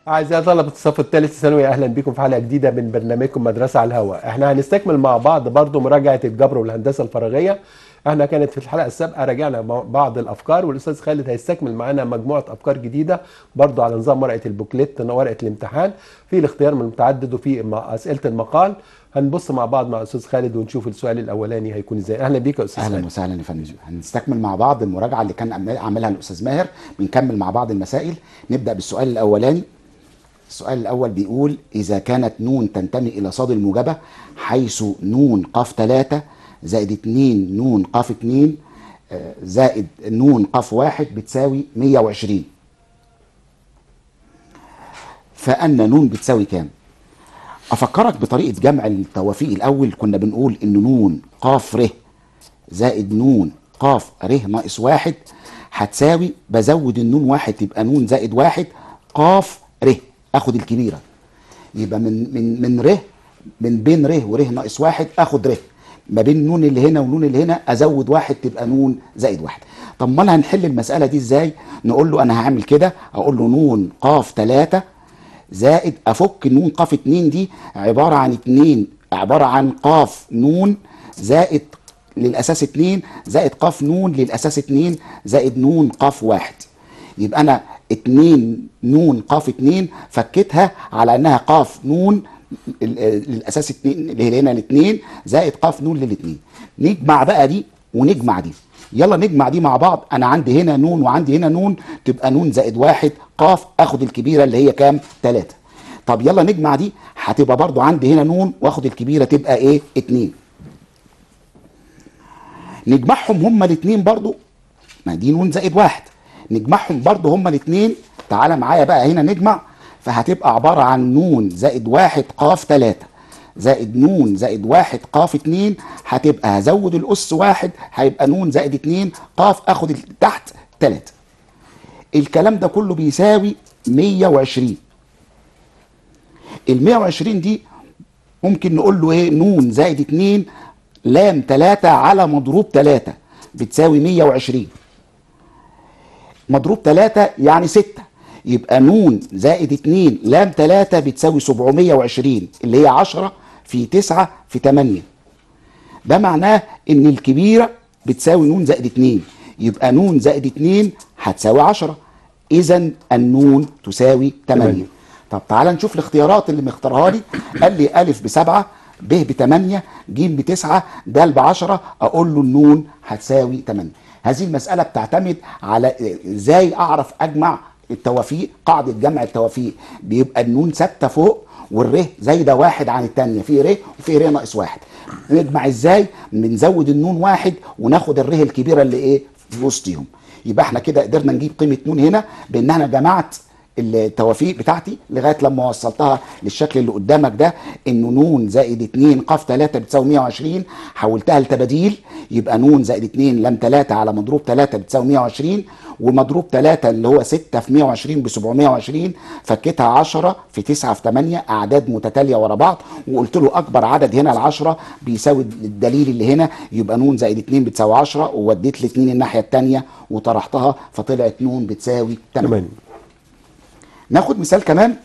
أعزائي طلبة الصف الثالث ثانوي أهلا بكم في حلقة جديدة من برنامجكم مدرسة على الهواء احنا هنستكمل مع بعض برضو مراجعة الجبر والهندسة الفراغية احنا كانت في الحلقة السابقة راجعنا بعض الأفكار والأستاذ خالد هيستكمل معانا مجموعة أفكار جديدة برضو على نظام ورقة البوكليت ورقة الامتحان في الاختيار من المتعدد وفي أسئلة المقال هنبص مع بعض مع أستاذ خالد ونشوف السؤال الأولاني هيكون إزاي أهلا بيك يا أستاذ اهلا خالد وسهلا يا فندم هنستكمل مع بعض المراجعه اللي كان عمال- عاملها الاستاذ ماهر بنكمل مع بعض المسائل نبدا بالسؤال الاولاني السؤال الاول بيقول اذا كانت نون تنتمي الى صاد الموجبه حيث نون قاف 3 زائد 2 نون قاف 2 آه، زائد نون قاف 1 بتساوي 120 فان نون بتساوي كام افكرك بطريقه جمع التوافيق الاول كنا بنقول ان نون قاف ر زائد نون قاف ر ناقص واحد هتساوي بزود النون واحد تبقى نون زائد واحد قاف ر اخد الكبيره يبقى من من من ر من بين ر وره ناقص واحد اخد ر ما بين النون اللي هنا والنون اللي هنا ازود واحد تبقى نون زائد واحد طب ما انا هنحل المساله دي ازاي نقول له انا هعمل كده اقول له نون قاف 3 زائد افك النون قاف 2 دي عباره عن 2 عباره عن قاف نون زائد للاساس 2 زائد قاف نون للاساس 2 زائد نون قاف 1 يبقى انا 2 نون قاف 2 فكيتها على انها قاف نون ال- ال- للاساس 2 اللي هي هنا الاثنين زائد قاف نون للاثنين نجمع بقى دي ونجمع دي يلا نجمع دي مع بعض انا عندي هنا نون وعندي هنا نون تبقى نون زائد واحد قاف اخد الكبيره اللي هي كام 3 طب يلا نجمع دي هتبقى برضو عندي هنا نون واخد الكبيره تبقى ايه 2 نجمعهم هما الاثنين برضو ما دي نون زائد واحد نجمعهم برضو هما الاثنين تعالى معايا بقى هنا نجمع فهتبقى عبارة عن نون زائد واحد قاف تلاتة زائد نون زائد واحد قاف اتنين هتبقى هزود الأس واحد هيبقى نون زائد اتنين قاف اخد ال- تحت تلاتة الكلام ده كله بيساوي 120 ال 120 دي ممكن نقول له ايه نون زائد 2 لام 3 على مضروب 3 بتساوي 120 مضروب 3 يعني 6 يبقى نون زائد 2 لام 3 بتساوي 720 اللي هي 10 في 9 في 8 ده معناه ان الكبيره بتساوي نون زائد 2 يبقى نون زائد 2 هتساوي 10 اذا النون تساوي 8 تمانية. طب تعالى نشوف الاختيارات اللي مختارها لي قال لي الف بسبعه ب بثمانية ج بتسعة د بعشرة اقول له النون هتساوي 8 هذه المسألة بتعتمد على ازاي اعرف اجمع التوافيق قاعدة جمع التوافيق بيبقى النون ثابتة فوق والره زايدة واحد عن التانية في ره وفي ره ناقص واحد نجمع ازاي بنزود النون واحد وناخد الره الكبيرة اللي ايه في وسطهم يبقى احنا كده قدرنا نجيب قيمة نون هنا بان انا جمعت التوافيق بتاعتي لغايه لما وصلتها للشكل اللي قدامك ده انه نون زائد 2 قاف 3 بتساوي 120 حولتها لتباديل يبقى نون زائد 2 لام 3 على مضروب 3 بتساوي 120 ومضروب 3 اللي هو 6 في 120 ب 720 فكيتها 10 في 9 في 8 اعداد متتاليه ورا بعض وقلت له اكبر عدد هنا ال 10 بيساوي الدليل اللي هنا يبقى نون زائد 2 بتساوي 10 ووديت ل 2 الناحيه الثانيه وطرحتها فطلعت نون بتساوي 8 8 ناخد مثال كمان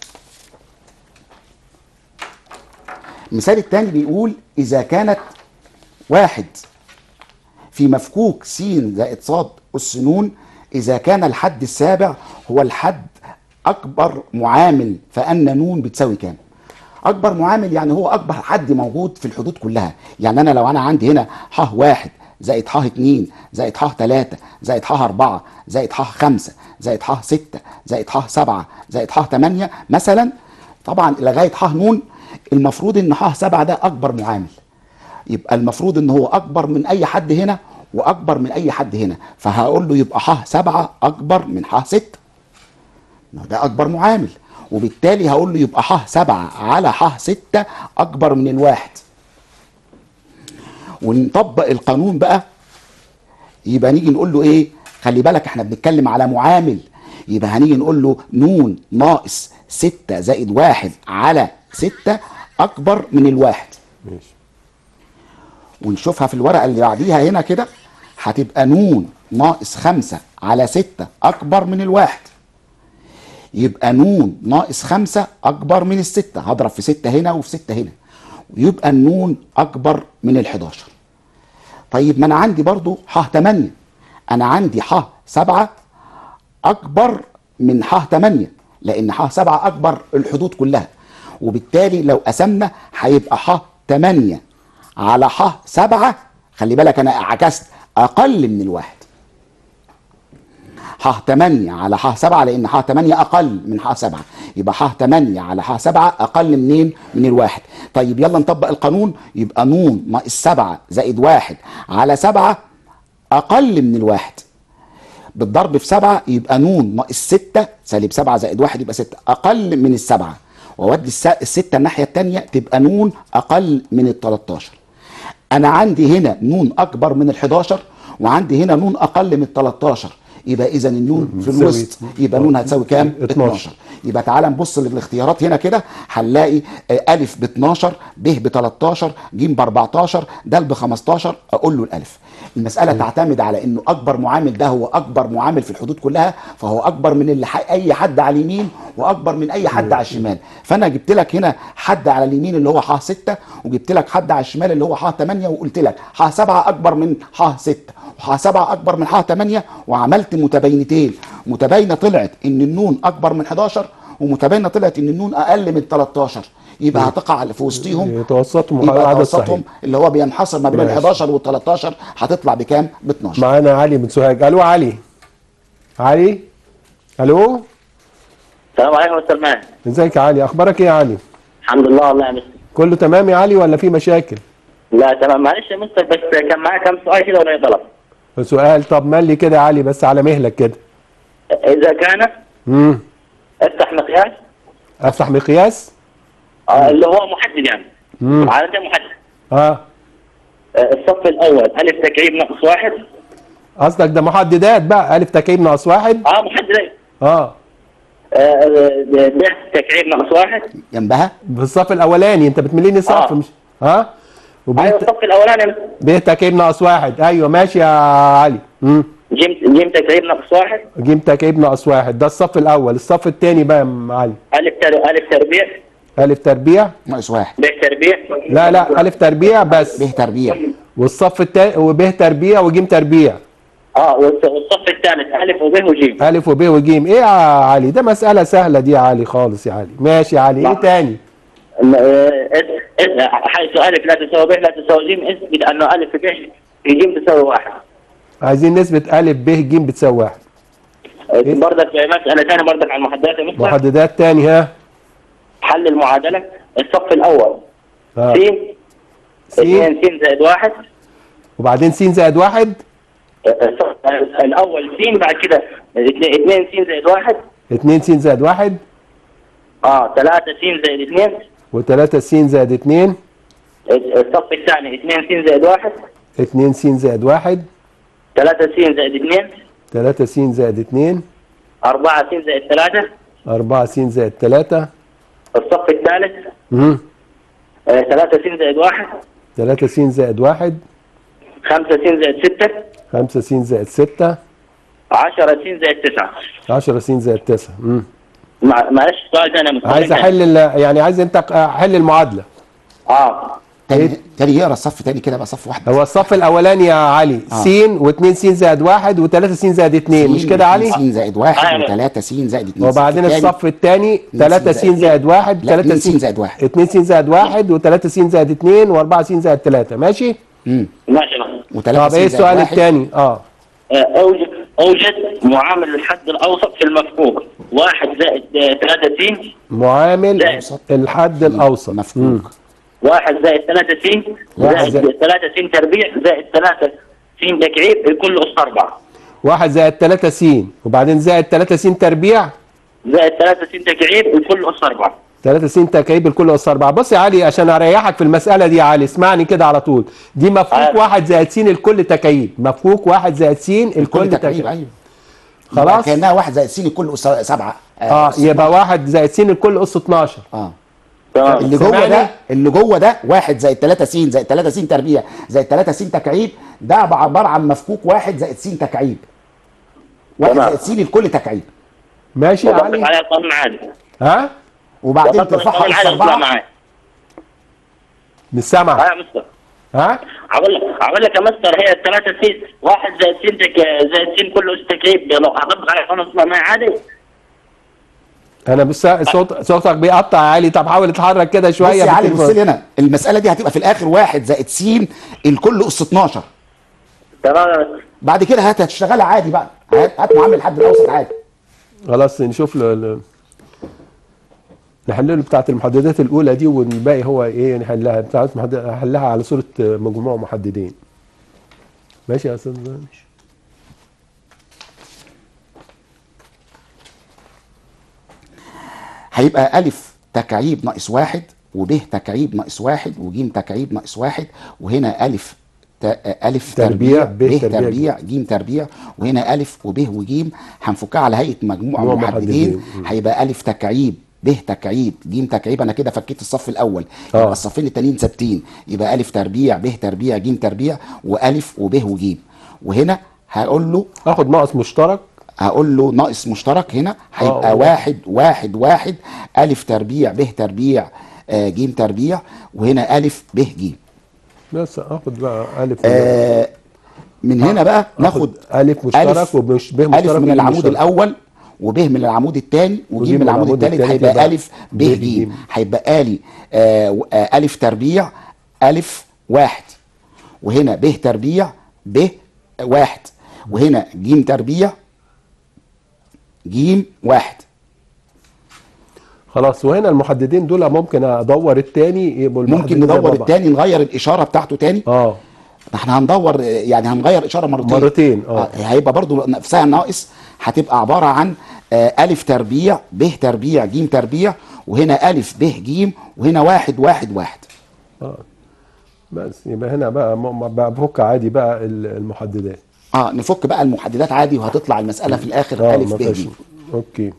المثال الثاني بيقول إذا كانت واحد في مفكوك س زائد ص أس ن إذا كان الحد السابع هو الحد أكبر معامل فأن ن بتساوي كام؟ أكبر معامل يعني هو أكبر حد موجود في الحدود كلها يعني أنا لو أنا عندي هنا ح واحد زائد ح اتنين زائد ح تلاتة زائد ح أربعة زائد ح خمسة زائد ح ستة زائد ح سبعة زائد ح تمانية مثلا طبعا لغاية ح ن المفروض ان ح سبعة ده أكبر معامل يبقى المفروض ان هو أكبر من أي حد هنا وأكبر من أي حد هنا فهقول له يبقى ح سبعة أكبر من ح ستة ما ده أكبر معامل وبالتالي هقول له يبقى ح سبعة على ح ستة أكبر من الواحد ونطبق القانون بقى يبقى نيجي نقول له ايه خلي بالك احنا بنتكلم على معامل يبقى هنيجي نقول له نون ناقص ستة زائد واحد على ستة أكبر من الواحد ماشي ونشوفها في الورقة اللي بعديها هنا كده هتبقى نون ناقص خمسة على ستة أكبر من الواحد يبقى نون ناقص خمسة أكبر من الستة هضرب في ستة هنا وفي ستة هنا ويبقى النون أكبر من الحداشر طيب ما أنا عندي برضو ح 8 أنا عندي ح 7 أكبر من ح 8 لأن ح 7 أكبر الحدود كلها وبالتالي لو قسمنا هيبقى ح 8 على ح 7 خلي بالك أنا عكست أقل من الواحد ح 8 على ح 7 لان ح 8 اقل من ح 7 يبقى ح 8 على ح 7 اقل منين من الواحد طيب يلا نطبق القانون يبقى نون ناقص 7 زائد 1 على 7 اقل من الواحد بالضرب في 7 يبقى نون ناقص 6 سالب 7 زائد 1 يبقى 6 اقل من السبعه واودي الس- الستة الناحيه الثانيه تبقى نون اقل من ال 13 انا عندي هنا نون اكبر من ال 11 وعندي هنا نون اقل من ال 13 يبقى اذا النون في تساوي الوسط يبقى نون هتساوي كام 12. 12 يبقى تعالى نبص للاختيارات هنا كده هنلاقي آه، الف ب 12 ب ب 13 ج ب 14 د ب 15 اقول له الالف المساله تعتمد على انه اكبر معامل ده هو اكبر معامل في الحدود كلها فهو اكبر من اللي ح- اي حد على اليمين واكبر من اي حد على الشمال فانا جبت لك هنا حد على اليمين اللي هو ح 6 وجبت لك حد على الشمال اللي هو ح 8 وقلت لك ح 7 اكبر من ح 6 وح 7 اكبر من ح 8 وعملت متباينتين متباينه طلعت ان النون اكبر من 11 ومتباينه طلعت ان النون اقل من 13 يبقى هتقع في وسطهم يتوسطهم يبقى عدد توسطهم صحيح اللي هو بينحصر ما بين ال ماشي. 11 وال 13 هتطلع بكام؟ ب 12 معانا علي من سوهاج الو علي علي الو السلام عليكم يا استاذ ماهر ازيك يا علي اخبارك ايه يا علي الحمد لله والله يا مستر كله تمام يا علي ولا في مشاكل لا تمام معلش يا مستر بس كان معايا كم سؤال كده ولا طلب سؤال طب ملي كده يا علي بس على مهلك كده اذا كان امم افتح مقياس افتح مقياس آه، اللي هو محدد يعني مم. عادة محدد اه آه، الصف الاول الف تكعيب ناقص واحد قصدك ده محددات بقى الف تكعيب ناقص واحد اه محدد أيوة. اه آه، ب تكعيب ناقص واحد جنبها في الصف الاولاني انت بتمليني صف آه. مش ها ايوه وبيه الصف الاولاني يا مستر. بيه تكعيب ناقص واحد ايوه ماشي يا علي امم جيم جيم تكعيب ناقص واحد جيم تكعيب ناقص واحد ده الصف الاول الصف الثاني بقى يا أم علي الف تر... الف تربيع الف تربيع ناقص واحد ب تربيع لا لا الف تربيع بس به تربيع والصف الثاني وب تربيع وجيم تربيع اه والص- والصف الثالث الف وب وجيم الف وب وجيم ايه يا علي ده مسألة سهلة دي يا علي خالص يا علي ماشي يا علي ايه نعم. تاني م- آه، اس- اس- حيث الف لا تساوي ب لا تساوي جيم اثبت انه الف في ب في جيم تساوي واحد عايزين نثبت الف ب ج بتساوي واحد برضك مسألة ثانية برضك عن المحددات يا مستر محددات تاني ها حل المعادلة الصف الأول اه س س اثنين س زائد واحد وبعدين س زائد واحد الصف الأول س بعد كده اثنين اثنين س زائد واحد اتنين س زائد واحد اه ثلاثة س زائد اثنين وتلاتة س زائد اتنين الصف الثاني اثنين س زائد واحد اتنين س زائد واحد ثلاثة س زائد اثنين تلاتة س زائد اتنين أربعة س زائد ثلاثة أربعة س زائد تلاتة الصف الثالث مم. آه، ثلاثة س زائد واحد تلاتة س زائد واحد خمسة س زائد ستة خمسة س زائد ستة عشرة س زائد تسعة عشرة س زائد تسعة مم. مع- معلش سؤال ثاني يا مستر. عايز احل ال- يعني عايز انت احل المعادلة اه تاني تاني يقرا الصف تاني كده بقى صف واحد هو الصف الاولاني يا علي آه. س و2 س زائد واحد و3 س زائد اتنين مش كده يا علي س زائد واحد أيوة. وثلاثة س زائد اتنين وبعدين الصف التاني الصف الثاني اتنين 3 س س زائد واحد لا 3 اتنين س زائد واحد 2 س زائد واحد و3 س زائد اتنين و4 س زائد تلاتة ماشي امم ماشي يا مستر. وثلاثة طب ايه س زائد السؤال واحد الثاني اه آه، أوجد أوجد معامل الحد الأوسط في المفكوك واحد زائد آه، ثلاثة س معامل زائد. الحد الاوسط مم. مفكوك واحد زائد ثلاثة س واحد زائد زائد- ثلاثة س تربيع زائد ثلاثة س تكعيب الكل أس أربعة واحد زائد 3 س وبعدين زائد 3 س تربيع زائد ثلاثة س تكعيب الكل أس أربعة 3 س تكعيب الكل اس 4 بص يا علي عشان اريحك في المساله دي يا علي اسمعني كده على طول دي مفكوك آه. واحد زائد س الكل تكعيب مفكوك واحد زائد س الكل الكل تكعيب تكعيب ايوه خلاص كانها واحد زائد س الكل أس سبعة اه أس يبقى واحد زائد س الكل اس 12 اه تمام اللي جوه سامعني؟ ده اللي جوه ده واحد زائد 3 س زائد 3 س تربيع زائد 3 س تكعيب ده عباره عن مفكوك واحد زائد س تكعيب واحد تمام. زائد س الكل تكعيب ماشي يا وطبق علي عليها القانون عادي ها وبعدين وطبق ترفعها القانون اس عادي وتطلع 4 معايا مش اه سامع يا مستر ها اقول لك اقول لك يا مستر هي الثلاثه سين واحد زائد سين تك زائد سين كله اس تكعيب لو اطبق على القانون تطلع معايا عادي انا بس صوت صوتك بيقطع يا علي طب حاول تتحرك كده بص شويه يا علي بالتليفون. بص لي هنا المساله دي هتبقى في الاخر واحد زائد س الكل اس 12 تمام يا مستر بعد كده هات هتشتغلها عادي بقى هات هات معامل الحد الاوسط عادي خلاص نشوف له ال- نحل له بتاعت المحددات الاولى دي والباقي هو ايه نحلها بتاعت محدد... نحلها على صوره مجموع محددين ماشي يا استاذ ماشي هيبقى ألف تكعيب ناقص واحد وب تكعيب ناقص واحد وج تكعيب ناقص واحد وهنا ألف ت- ألف تربيع، تربيع ب ب تربيع، تربيع ج تربيع وهنا ألف وب وج هنفكها على هيئة مجموع مجموع محددين محددين. هيبقى ألف تكعيب ب تكعيب ج تكعيب أنا كده فكيت الصف الأول آه. يبقى الصفين التانيين ثابتين يبقى ألف تربيع ب تربيع ج تربيع وألف وب وج وهنا هقول له اخد ناقص مشترك هقول له ناقص مشترك هنا هيبقى آه. واحد واحد واحد ألف تربيع ب تربيع آه، ج تربيع وهنا ألف ب ج بس اخد بقى الف آه، من هنا بقى ناخد الف مشترك ومش ب مشترك ألف من وج العمود مشترك. الأول وب من العمود الثاني وج من العمود الثالث التالت هيبقى يبقى ألف ب ب ج ج. هيبقى لي آه، و- آه، ألف تربيع ألف واحد وهنا ب تربيع ب واحد وهنا ج تربيع ج واحد خلاص وهنا المحددين دول ممكن ادور التاني يبقوا ممكن المحددين زي ندور بعض. التاني نغير الاشاره بتاعته تاني اه احنا هندور يعني هنغير اشاره مرتين مرتين، اه. هيبقى برضو نفسها ناقص هتبقى عباره عن آه، الف تربيع ب تربيع ج تربيع وهنا الف ب ج وهنا واحد واحد واحد اه بس يبقى هنا بقى م- بقى بفك عادي بقى ال- المحددات اه نفك بقى المحددات عادي وهتطلع المساله في الاخر اه الف ما ب فيهاش ج اوكي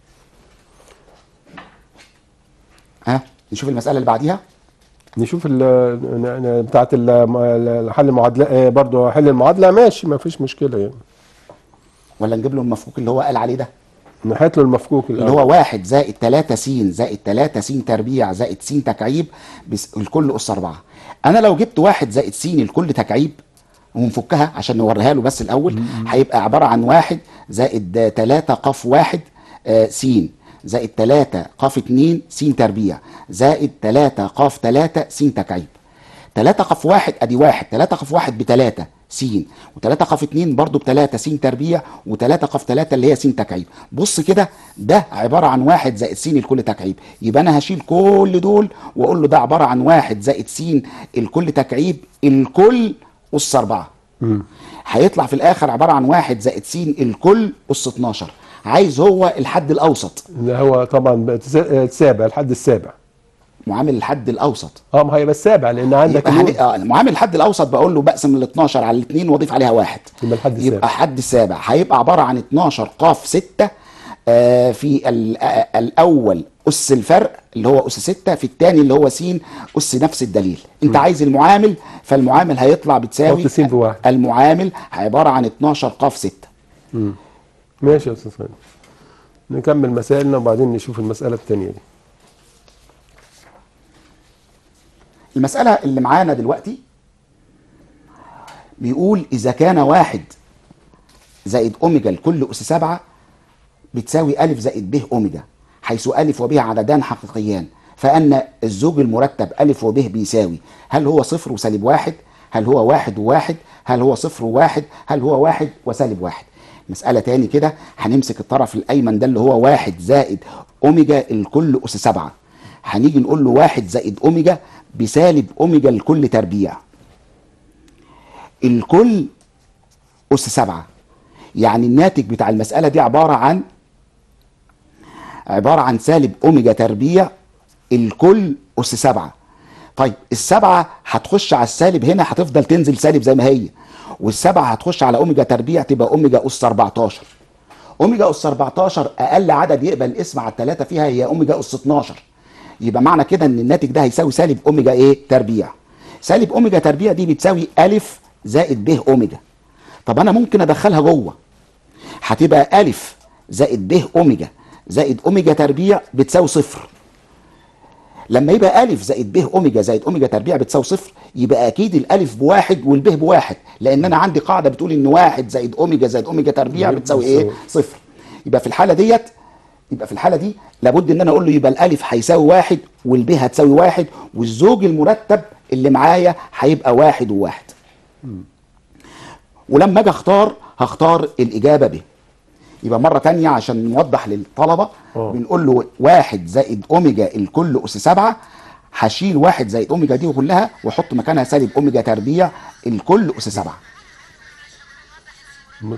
ها نشوف المساله اللي بعديها نشوف ال ن- ن- بتاعت ال- ال- حل المعادله آه، برضو حل المعادله ماشي ما فيش مشكله يعني ولا نجيب له المفكوك اللي هو قال عليه ده نحط له المفكوك اللي هو واحد زائد 3 س زائد 3 س تربيع زائد س تكعيب بس الكل أس 4 أنا لو جبت واحد زائد س الكل تكعيب ونفكها عشان نوريها له بس الأول هيبقى عبارة عن واحد زائد 3 قاف واحد آه، س زائد 3 قاف 2 س تربيع زائد 3 قاف 3 س تكعيب 3 قف واحد ادي واحد 3 قف واحد بتلاتة س و3 قف اتنين برضو بتلاتة س تربيع و3 قف تلاتة اللي هي س تكعيب بص كده ده عبارة عن واحد زائد س الكل تكعيب يبقى انا هشيل كل دول واقول له ده عبارة عن واحد زائد س الكل تكعيب الكل اس 4 هيطلع في الاخر عبارة عن واحد زائد س الكل اس 12 عايز هو الحد الاوسط اللي هو طبعا بتس- آه، السابع الحد السابع معامل الحد الاوسط اه ما هيبقى السابع لان عندك يبقى نون. هن... آه معامل الحد الاوسط بقول له بقسم ال 12 على الاثنين واضيف عليها واحد يبقى الحد السابع. يبقى حد السابع هيبقى عباره عن 12 قاف 6 آه في ال- آه الاول اس الفرق اللي هو اس 6 في الثاني اللي هو س اس نفس الدليل انت عايز المعامل فالمعامل هيطلع بتساوي حط س بواحد. المعامل عباره عن 12 قاف 6 ماشي يا استاذ خالد نكمل مسائلنا وبعدين نشوف المساله الثانيه دي المسألة اللي معانا دلوقتي بيقول إذا كان واحد زائد أوميجا لكل أس سبعة بتساوي ألف زائد ب أوميجا حيث ألف وب عددان حقيقيان فأن الزوج المرتب ألف وب بيساوي هل هو صفر وسالب واحد هل هو واحد وواحد هل هو صفر وواحد هل هو واحد وسالب واحد مسألة تاني كده هنمسك الطرف الأيمن ده اللي هو واحد زائد أوميجا الكل أس سبعة هنيجي نقول له واحد زائد أوميجا بسالب أوميجا الكل تربيع الكل أس سبعة يعني الناتج بتاع المسألة دي عبارة عن عبارة عن سالب أوميجا تربيع الكل أس سبعة طيب السبعة هتخش على السالب هنا هتفضل تنزل سالب زي ما هي والسبعة هتخش على أوميجا تربيع تبقى أوميجا أس 14 أوميجا أس 14 أقل عدد يقبل اسم على الثلاثة فيها هي أوميجا أس 12 يبقى معنى كده إن الناتج ده هيساوي سالب أوميجا إيه تربيع سالب أوميجا تربيع دي بتساوي ألف زائد ب أوميجا طب أنا ممكن أدخلها جوه هتبقى ألف زائد ب اوميجا زائد اوميجا تربيع بتساوي صفر لما يبقى الف زائد ب اوميجا زائد اوميجا تربيع بتساوي صفر يبقى اكيد الالف بواحد والب بواحد لان انا عندي قاعده بتقول ان واحد زائد اوميجا زائد اوميجا تربيع بتساوي ايه صفر يبقى في الحاله ديت يبقى في الحاله دي لابد ان انا اقول له يبقى الالف هيساوي واحد والب هتساوي واحد والزوج المرتب اللي معايا هيبقى واحد وواحد ولما اجي اختار هختار الاجابه ب يبقى مره تانية عشان نوضح للطلبه آه. بنقول له واحد زائد اوميجا الكل اس سبعة هشيل واحد زائد اوميجا دي كلها واحط مكانها سالب اوميجا تربيع الكل اس سبعة بص.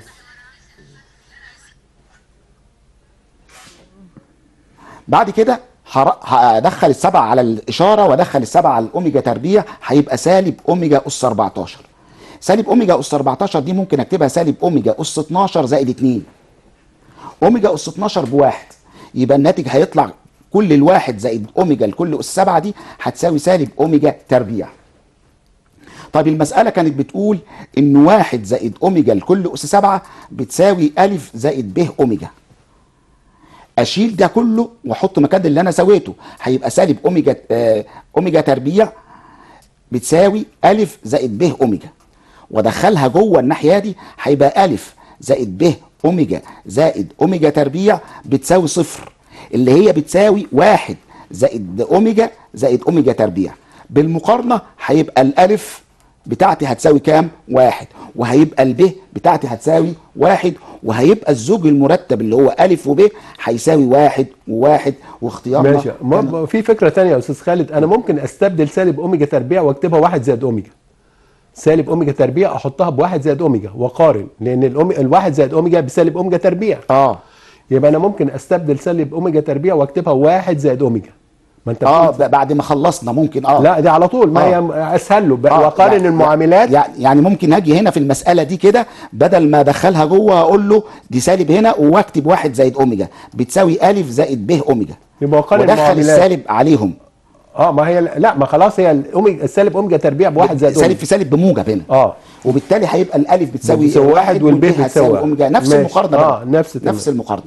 بعد كده هر- هدخل السبعة على الإشارة وادخل السبعة على الأوميجا تربيع هيبقى سالب أوميجا أس 14 سالب أوميجا أس 14 دي ممكن أكتبها سالب أوميجا أس 12 زائد 2 أوميجا أس 12 بواحد يبقى الناتج هيطلع كل الواحد زائد أوميجا لكل أس 7 دي هتساوي سالب أوميجا تربيع طيب المسألة كانت بتقول إن واحد زائد أوميجا لكل أس 7 بتساوي ألف زائد ب أوميجا اشيل ده كله واحط مكان اللي انا سويته هيبقى سالب اوميجا آه اوميجا تربيع بتساوي الف زائد ب اوميجا وادخلها جوه الناحيه دي هيبقى الف زائد ب اوميجا زائد اوميجا تربيع بتساوي صفر اللي هي بتساوي واحد زائد اوميجا زائد اوميجا تربيع بالمقارنه هيبقى الالف بتاعتي هتساوي كام؟ واحد وهيبقى الب بتاعتي هتساوي واحد وهيبقى الزوج المرتب اللي هو ألف وب هيساوي واحد وواحد واختيارنا ماشي ما- كان- ما- في فكره تانية يا استاذ خالد انا ممكن استبدل سالب اوميجا تربيع واكتبها واحد زائد اوميجا سالب اوميجا تربيع احطها بواحد زائد اوميجا واقارن لان الأومي... الواحد زائد اوميجا بسالب اوميجا تربيع اه يبقى انا ممكن استبدل سالب اوميجا تربيع واكتبها واحد زائد اوميجا ما انت اه بتقول- ب- بعد ما خلصنا ممكن اه لا دي على طول ما آه. هي اسهل له بقى آه، واقارن يعني- المعاملات يعني يعني ممكن اجي هنا في المساله دي كده بدل ما ادخلها جوه اقول له دي سالب هنا واكتب واحد زائد اوميجا بتساوي الف زائد ب اوميجا يبقى اقارن وادخل المعاملات السالب عليهم اه ما هي لا ما خلاص هي الاوميجا السالب اوميجا تربيع بواحد زائد سالب اوميجا في سالب بموجب هنا اه وبالتالي هيبقى الالف بتساوي بتساوي واحد والب والب بتساوي واحد. اوميجا نفس ماشي. المقارنه آه، بقى. نفس تمام. نفس المقارنه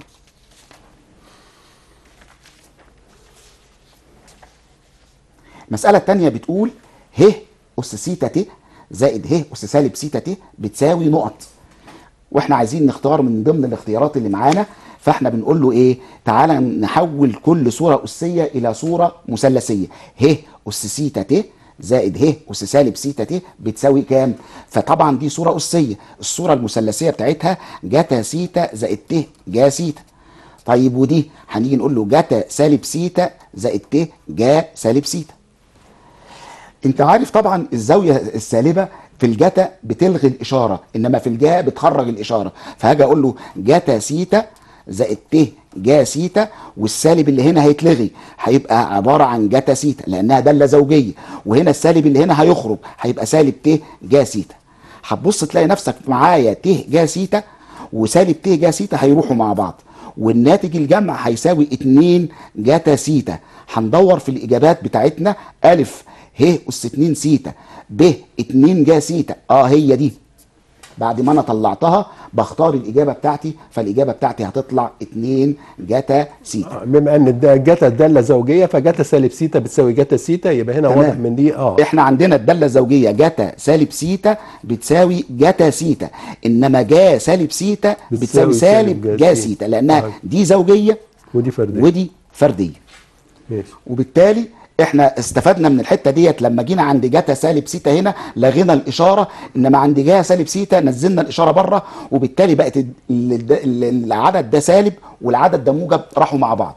المسألة التانية بتقول ه أس سيتا ت زائد ه أس سالب سيتا ت بتساوي نقط واحنا عايزين نختار من ضمن الاختيارات اللي معانا فاحنا بنقول له ايه تعالى نحول كل صورة أسية إلى صورة مثلثية ه أس سيتا ت زائد ه أس سالب سيتا ت بتساوي كام فطبعا دي صورة أسية الصورة المثلثية بتاعتها جاتا سيتا زائد ت جا سيتا طيب ودي هنيجي نقول له جاتا سالب سيتا زائد ت جا سالب سيتا انت عارف طبعا الزاويه السالبه في الجتا بتلغي الاشاره انما في الجا بتخرج الاشاره فهاجي اقول له جتا سيتا زائد ت جا سيتا والسالب اللي هنا هيتلغي هيبقى عباره عن جتا سيتا لانها داله زوجيه وهنا السالب اللي هنا هيخرج هيبقى سالب ت جا سيتا هتبص تلاقي نفسك معايا ت جا سيتا وسالب ت جا سيتا هيروحوا مع بعض والناتج الجمع هيساوي 2 جاتا سيتا هندور في الاجابات بتاعتنا الف ه اس 2 سيتا ب 2 جا سيتا اه هي دي بعد ما انا طلعتها بختار الاجابه بتاعتي فالاجابه بتاعتي هتطلع 2 جاتا سيتا بما ان الد- جاتا الداله زوجيه فجاتا سالب سيتا بتساوي جاتا سيتا يبقى هنا تمام. واضح من دي اه احنا عندنا الداله الزوجيه جاتا سالب سيتا بتساوي جاتا سيتا انما جا سالب سيتا بتساوي بتساوي سالب سالب جا جا سيتا سيتا. لانها آه. دي زوجيه ودي فرديه ودي فرديه ماشي وبالتالي احنا استفدنا من الحته ديت لما جينا عند جاتا سالب سيتا هنا لغينا الاشاره انما عند جا سالب سيتا نزلنا الاشاره بره وبالتالي بقت ال- ال- ال- العدد ده سالب والعدد ده موجب راحوا مع بعض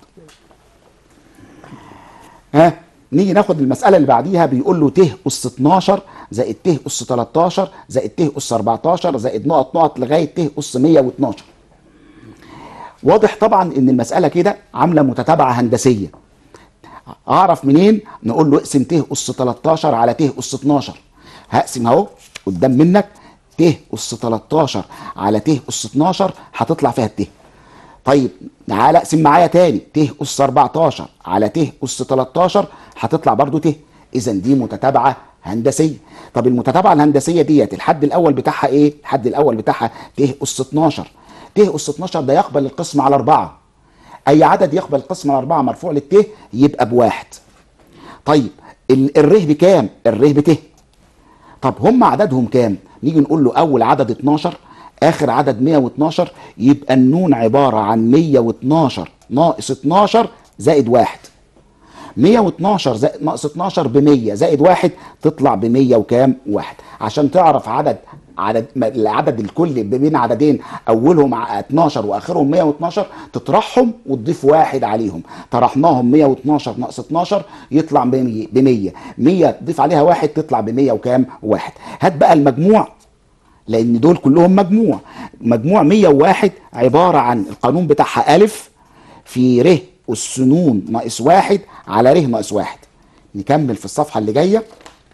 ها نيجي ناخد المساله اللي بعديها بيقول له ت اس 12 زائد ت اس 13 زائد ت اس 14 زائد نقط نقط لغايه ت اس 112 واضح طبعا ان المساله كده عامله متتابعه هندسيه اعرف منين نقول له اقسم ت اس 13 على ت اس 12 هقسم اهو قدام منك ت اس 13 على ت اس 12 هتطلع فيها الت طيب تعالى اقسم معايا تاني ت اس 14 على ت اس 13 هتطلع برضو ت اذا دي متتابعه هندسيه طب المتتابعه الهندسيه ديت الحد الاول بتاعها ايه الحد الاول بتاعها ت اس 12 ت أس 12 ده يقبل القسم على أربعة أي عدد يقبل القسم على أربعة مرفوع للت يبقى بواحد طيب ال- الره بكام؟ الره بت طب هم عددهم كام؟ نيجي نقول له أول عدد 12 آخر عدد 112 يبقى النون عبارة عن 112 ناقص 12 زائد واحد 112 زائد ناقص 12 ب 100 زائد واحد تطلع ب 100 وكام؟ واحد عشان تعرف عدد عدد ما- العدد الكلي بين عددين اولهم ع- 12 واخرهم 112 تطرحهم وتضيف واحد عليهم طرحناهم 112 ناقص 12 يطلع ب 100 ب 100 100 تضيف عليها واحد تطلع ب 100 وكام؟ واحد هات بقى المجموع لان دول كلهم مجموع مجموع 101 عباره عن القانون بتاعها الف في ر اس ن ناقص واحد على ر ناقص واحد نكمل في الصفحه اللي جايه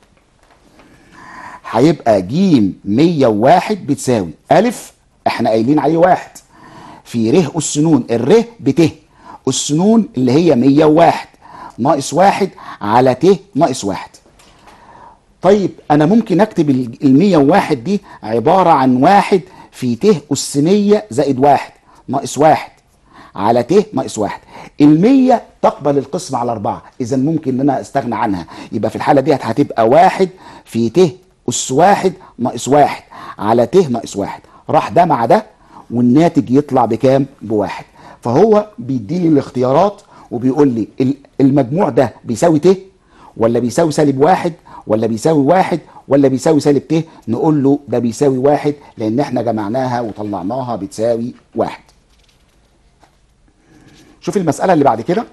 هيبقى ج 101 بتساوي الف احنا قايلين عليه واحد في ر اس ن الر بت اس ن اللي هي 101 ناقص واحد على ت ناقص واحد طيب انا ممكن اكتب ال 101 دي عباره عن واحد في ت اس 100 زائد واحد ناقص واحد على ت ناقص واحد ال 100 تقبل القسم على أربعة إذا ممكن إن أنا أستغنى عنها يبقى في الحالة دي هتبقى واحد في ت أس واحد ناقص واحد على ت ناقص واحد راح ده مع ده والناتج يطلع بكام؟ بواحد فهو بيديني الاختيارات وبيقول لي ال- المجموع ده بيساوي ت ولا بيساوي سالب واحد ولا بيساوي واحد ولا بيساوي سالب ت نقول له ده بيساوي واحد لان احنا جمعناها وطلعناها بتساوي واحد شوف المسألة اللي بعد كده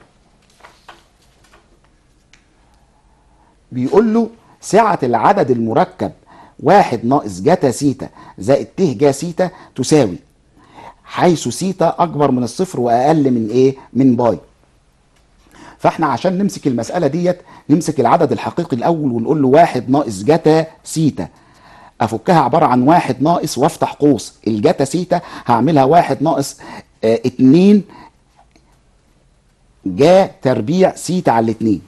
بيقول له سعة العدد المركب واحد ناقص جتا سيتا زائد ت جا سيتا تساوي حيث سيتا أكبر من الصفر وأقل من إيه؟ من باي فاحنا عشان نمسك المسألة ديت نمسك العدد الحقيقي الأول ونقول له واحد ناقص جتا سيتا أفكها عبارة عن واحد ناقص وافتح قوس الجتا سيتا هعملها واحد ناقص اه اتنين جا تربيع سيتا على الاتنين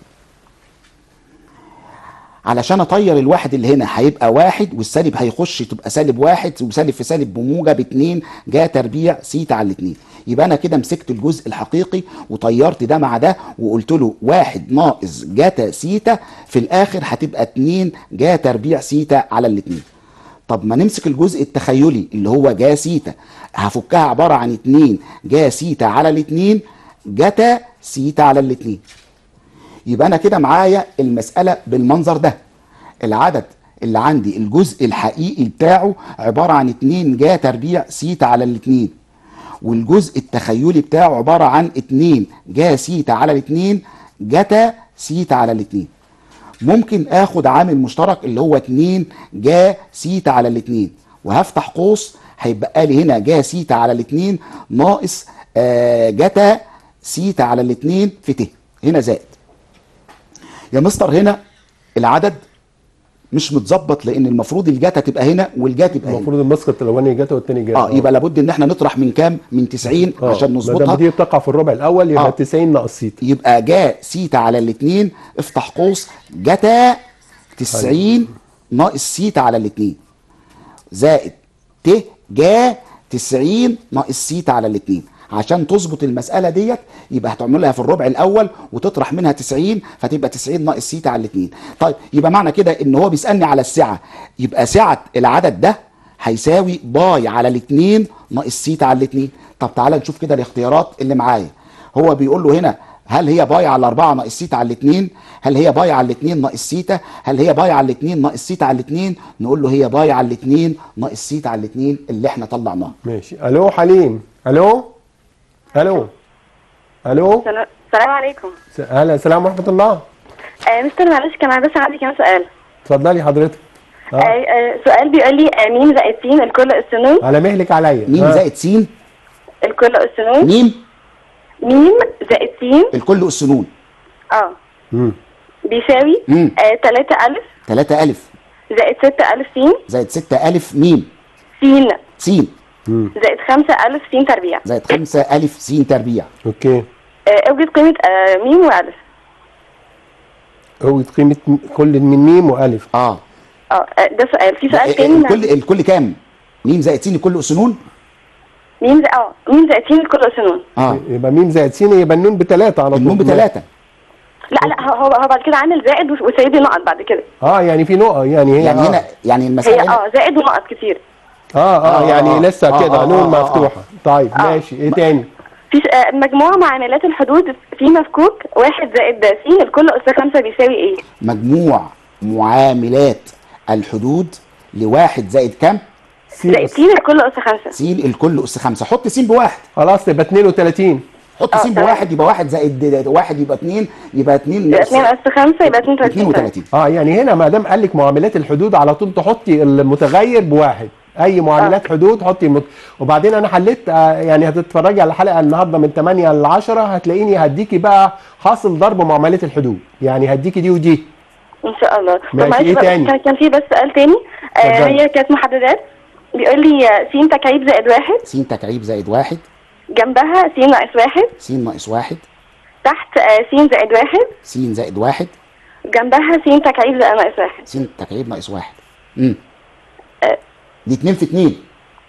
علشان اطير الواحد اللي هنا هيبقى واحد والسالب هيخش تبقى سالب واحد وسالب في سالب بموجب اتنين جا تربيع سيتا على الاتنين يبقى انا كده مسكت الجزء الحقيقي وطيرت ده مع ده وقلت له واحد ناقص جاتا سيتا في الاخر هتبقى اتنين جا تربيع سيتا على الاتنين طب ما نمسك الجزء التخيلي اللي هو جا سيتا هفكها عبارة عن اتنين جا سيتا على الاتنين جتا سيتا على الاتنين يبقى انا كده معايا المسألة بالمنظر ده العدد اللي عندي الجزء الحقيقي بتاعه عبارة عن 2 جا تربيع سيتا على الاتنين والجزء التخيلي بتاعه عبارة عن 2 جا سيتا على الاتنين جتا سيتا على الاتنين ممكن اخد عامل مشترك اللي هو 2 جا سيتا على الاتنين وهفتح قوس هيبقى لي هنا جا سيتا على الاتنين ناقص آه جتا سيتا على الاتنين في ت هنا زائد يا مستر هنا العدد مش متظبط لان المفروض الجاتا تبقى هنا والجا تبقى هنا المفروض المسقط الاولاني جاتا والتاني جاتا اه يبقى لابد ان احنا نطرح من كام من 90 آه. عشان ما نظبطها دام دي بتقع في الربع الاول يبقى آه. 90 ناقص سيتا يبقى جا سيتا على الاتنين افتح قوس جتا 90 ناقص سيتا على الاتنين زائد ت جا 90 ناقص سيتا على الاتنين عشان تظبط المسألة ديت يبقى هتعملها في الربع الأول وتطرح منها 90 فتبقى 90 ناقص سيتا على الاتنين طيب يبقى معنى كده إن هو بيسألني على السعة يبقى سعة العدد ده هيساوي باي على الاتنين ناقص سيتا على الاتنين طب تعالى نشوف كده الاختيارات اللي معايا هو بيقول له هنا هل هي باي على 4 ناقص سيتا على الاتنين هل هي باي على الاتنين ناقص سيتا هل هي باي على الاتنين ناقص سيتا على الاتنين نقول له هي باي على الاتنين ناقص سيتا على الاتنين اللي احنا طلعناها ماشي الو حليم الو الو الو سلام السلام عليكم س- اهلا السلام ورحمه الله آه مستر معلش كان بس عندي كام سؤال اتفضلي حضرتك آه. آه. آه سؤال بيقول لي آه ميم زائد س الكل السنون على مهلك عليا ميم آه. زائد س الكل السنون ميم ميم زائد س الكل السنون اه مم. بيساوي مم. آه 3 ألف 3 ألف زائد 6 ألف س زائد 6 ألف ميم س س مم. زائد 5 ألف س تربيع زائد 5 ألف س تربيع اوكي آه اوجد قيمة آه ميم وألف هو قيمه م- كل من ميم والف اه اه آه، ده سؤال في لا، سؤال تاني الكل الكل كام؟ ميم زائد س الكل السنون ميم زائد اه ميم زائد س لكل اس نون اه يبقى ميم زائد س يبقى النون بثلاثه على طول النون بثلاثه لا لا هو هو هو بعد كده عامل زائد وس- وسايب لي نقط بعد كده اه يعني في نقطه يعني هي يعني آه. هنا يعني هي المساله هنا اه زائد ونقط كتير اه اه آه، يعني آه، لسه آه، كده آه، نون آه، آه. مفتوحه طيب آه. ماشي ايه تاني في س- آه، مجموع معاملات الحدود في مفكوك واحد زائد س الكل اس خمسة بيساوي ايه؟ مجموع معاملات الحدود لواحد زائد كام؟ س زائد س الكل اس خمسة س الكل اس خمسه حط س بواحد خلاص تبقى 32 حط آه، س تمام. بواحد يبقى واحد زائد واحد يبقى اتنين يبقى اتنين يبقى 2 اس خمسة يبقى 32 32 اه يعني هنا ما دام قال لك معاملات الحدود على طول تحطي المتغير بواحد اي معاملات حدود حطي المت... وبعدين انا حليت آه يعني هتتفرجي على الحلقه النهارده من 8 ل 10 هتلاقيني هديكي بقى حاصل ضرب معاملات الحدود يعني هديكي دي ودي ان شاء الله طب ماشي، معلش إيه بقى، تاني؟ كان كان في بس سؤال تاني آه اتفضلي. هي كانت محددات بيقول لي آه، س تكعيب زائد واحد س تكعيب زائد واحد جنبها س ناقص واحد س ناقص واحد تحت آه س زائد واحد س زائد واحد جنبها س تكعيب زائد ناقص واحد س تكعيب ناقص واحد امم آه. دي اتنين في اتنين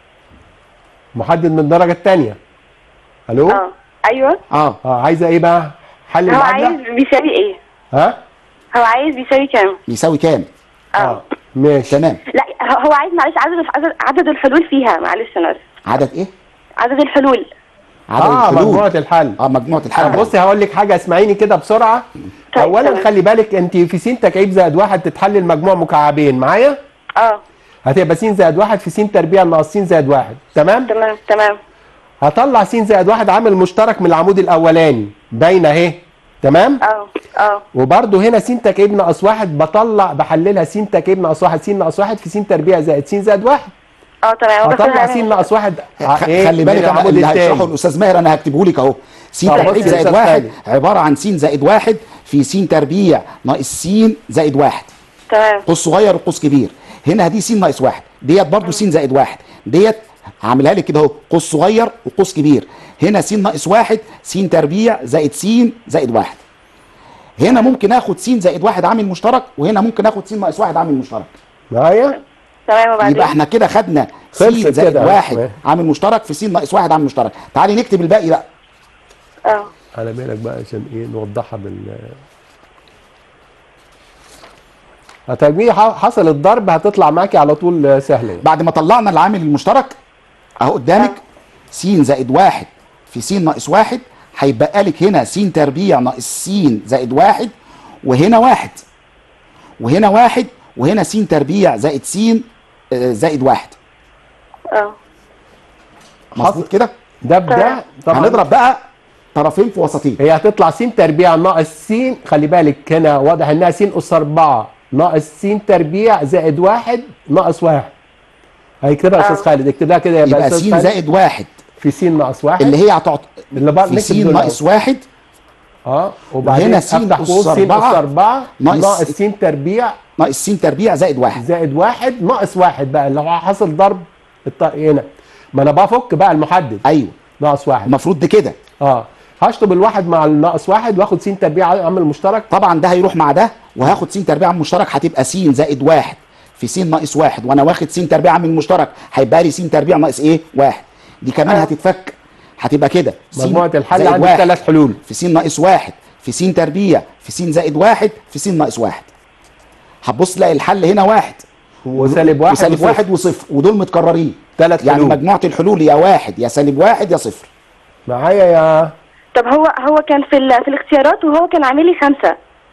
محدد من الدرجه الثانيه الو اه ايوه اه اه عايزه ايه بقى حل هو عايز المعادله بيساوي ايه؟ ها هو عايز بيساوي كام؟ بيساوي كام؟ اه ماشي تمام لا هو- هو عايز معلش عدد عدد عدد الحلول فيها معلش انا اسف عدد ايه؟ عدد الحلول عدد اه الحلول مجموعه الحل اه مجموعه الحل بصي هقول لك حاجه اسمعيني كده بسرعه طيب، اولا تمام. خلي بالك انت في س تكعيب زائد واحد تتحل المجموع مكعبين معايا اه هتبقى س زائد واحد في س تربيع ناقص س زائد واحد تمام تمام تمام هطلع س زائد واحد عامل مشترك من العمود الاولاني باينه اهي تمام اه اه وبرده هنا س تكعيب ناقص واحد بطلع بحللها س تكعيب ناقص واحد س ناقص واحد في س تربيع زائد س زائد واحد اه تمام بس هطلع أنا- س ناقص واحد ع- خ- إيه؟ خلي من بالك انا العمود اللي هيشرحه التاني الاستاذ ماهر انا هكتبه لك اهو س طب تربيع بص يا زائد أستاذ واحد خالد. عباره عن س زائد واحد في س تربيع ناقص س زائد واحد تمام قوس صغير وقوس كبير هنا دي س ناقص واحد ديت برضو س زائد واحد ديت هعملها لك كده اهو قوس صغير وقوس كبير هنا س ناقص واحد س تربيع زائد س زائد واحد هنا ممكن اخد س زائد واحد عامل مشترك وهنا ممكن اخد س ناقص واحد عامل مشترك معايا تمام وبعدين يبقى احنا كده خدنا س خلصت زائد كده. واحد ماشي. عامل مشترك في س ناقص واحد عامل مشترك تعالي نكتب الباقي بقى اه على بالك بقى عشان ايه نوضحها بال هتجميع حصل الضرب هتطلع معاكي على طول آه، سهله يعني. بعد ما طلعنا العامل المشترك اهو قدامك س زائد واحد في س ناقص واحد هيبقى لك هنا س تربيع ناقص س زائد واحد وهنا واحد وهنا واحد وهنا س تربيع زائد س آه، زائد واحد اه مظبوط كده ده بده طبعا هنضرب بقى طرفين في وسطين هي هتطلع س تربيع ناقص س خلي بالك هنا واضح انها س اس 4 ناقص س تربيع زائد واحد ناقص واحد هيكتبها يا استاذ آه. خالد اكتبها كده يا يبقى س استاذ خالد زائد واحد في س ناقص واحد اللي هي هتعط اللي بقى في نكتب س دول ناقص واحد اه وبعدين وهنا س افتح أس قوس س اس أربعة 4 ناقص ناقص س تربيع ناقص س تربيع زائد واحد زائد واحد ناقص واحد بقى اللي هو حاصل ضرب الط- هنا ما انا بفك بقى المحدد ايوه ناقص واحد المفروض ده كده اه هشطب الواحد مع الناقص واحد واخد س تربيع عامل مشترك طبعا ده هيروح مع ده وهاخد س تربيع عامل مشترك هتبقى س زائد واحد في س ناقص واحد وانا واخد س تربيع عامل مشترك هيبقى لي س تربيع ناقص ايه؟ واحد دي كمان آه. هتتفك هتبقى كده س مجموعه الحل زائد عندك واحد ثلاث حلول في س ناقص واحد في س تربيع في س زائد واحد في س ناقص واحد هتبص تلاقي الحل هنا واحد وسالب واحد وسالب وصفر. واحد وصفر ودول متكررين ثلاث يعني حلول مجموعه الحلول يا واحد يا سالب واحد يا صفر معايا يا طب هو هو كان في ال... في الاختيارات وهو كان عامل لي خمسة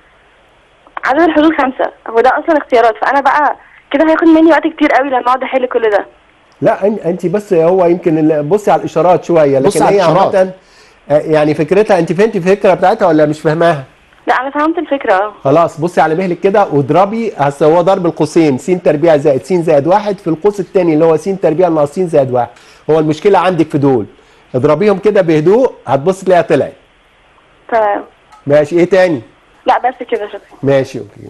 عدد الحلول خمسة هو ده اصلا اختيارات فانا بقى كده هياخد مني وقت كتير قوي لما اقعد احل كل ده لا أن- انت بس هو يمكن ال- بصي على الاشارات شويه بصي لكن على هي الإشارات. عامه آه، يعني فكرتها انت فهمتي الفكره بتاعتها ولا مش فاهماها؟ لا انا فهمت الفكرة اه خلاص بصي على مهلك كده واضربي اصل هو ضرب القوسين س تربيع زائد س زائد واحد في القوس الثاني اللي هو س تربيع ناقص س زائد واحد هو المشكله عندك في دول اضربيهم كده بهدوء هتبص تلاقيها طلعت تمام ماشي ايه تاني؟ لا بس كده شكرا ماشي اوكي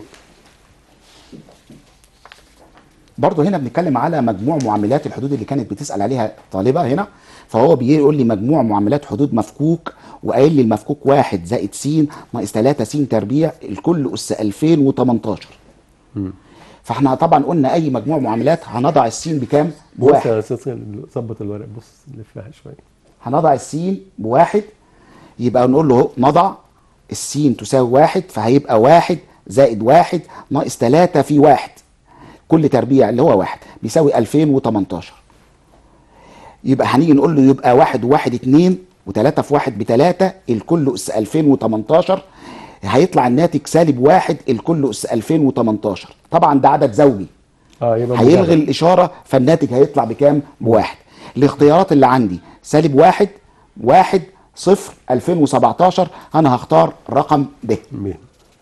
برضه هنا بنتكلم على مجموع معاملات الحدود اللي كانت بتسأل عليها طالبة هنا فهو بيقول لي مجموع معاملات حدود مفكوك وقايل لي المفكوك واحد زائد س ناقص 3 س تربيع الكل أس 2018 فاحنا طبعا قلنا اي مجموع معاملات هنضع السين بكام بص بواحد يا استاذ خالد، ظبط الورق بص لفها شويه هنضع السين بواحد يبقى نقول له اهو نضع السين تساوي واحد فهيبقى واحد زائد واحد ناقص تلاتة في واحد كل تربيع اللي هو واحد بيساوي 2018 يبقى هنيجي نقول له يبقى واحد وواحد اتنين وتلاتة في واحد بتلاتة الكل أس 2018 هيطلع الناتج سالب واحد الكل أس 2018 طبعا ده عدد زوجي اه يبقى هيلغي مجرد. الإشارة فالناتج هيطلع بكام؟ بواحد. الاختيارات اللي عندي سالب واحد واحد صفر 2017 أنا هختار رقم د. مين؟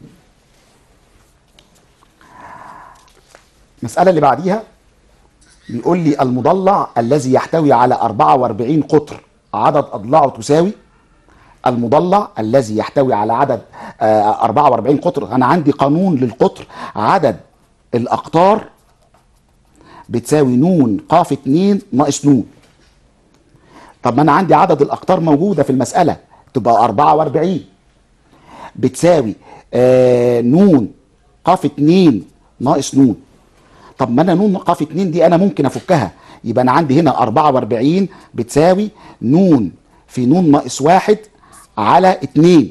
المسألة اللي بعديها بيقول لي المضلع الذي يحتوي على 44 قطر عدد أضلاعه تساوي المضلع الذي يحتوي على عدد آه، 44 قطر أنا عندي قانون للقطر عدد الأقطار بتساوي نون قاف 2 ناقص نون طب ما أنا عندي عدد الأقطار موجودة في المسألة تبقى 44 بتساوي آه نون قاف 2 ناقص نون طب ما انا نون قاف 2 دي انا ممكن افكها يبقى انا عندي هنا 44 بتساوي نون في نون ناقص واحد على 2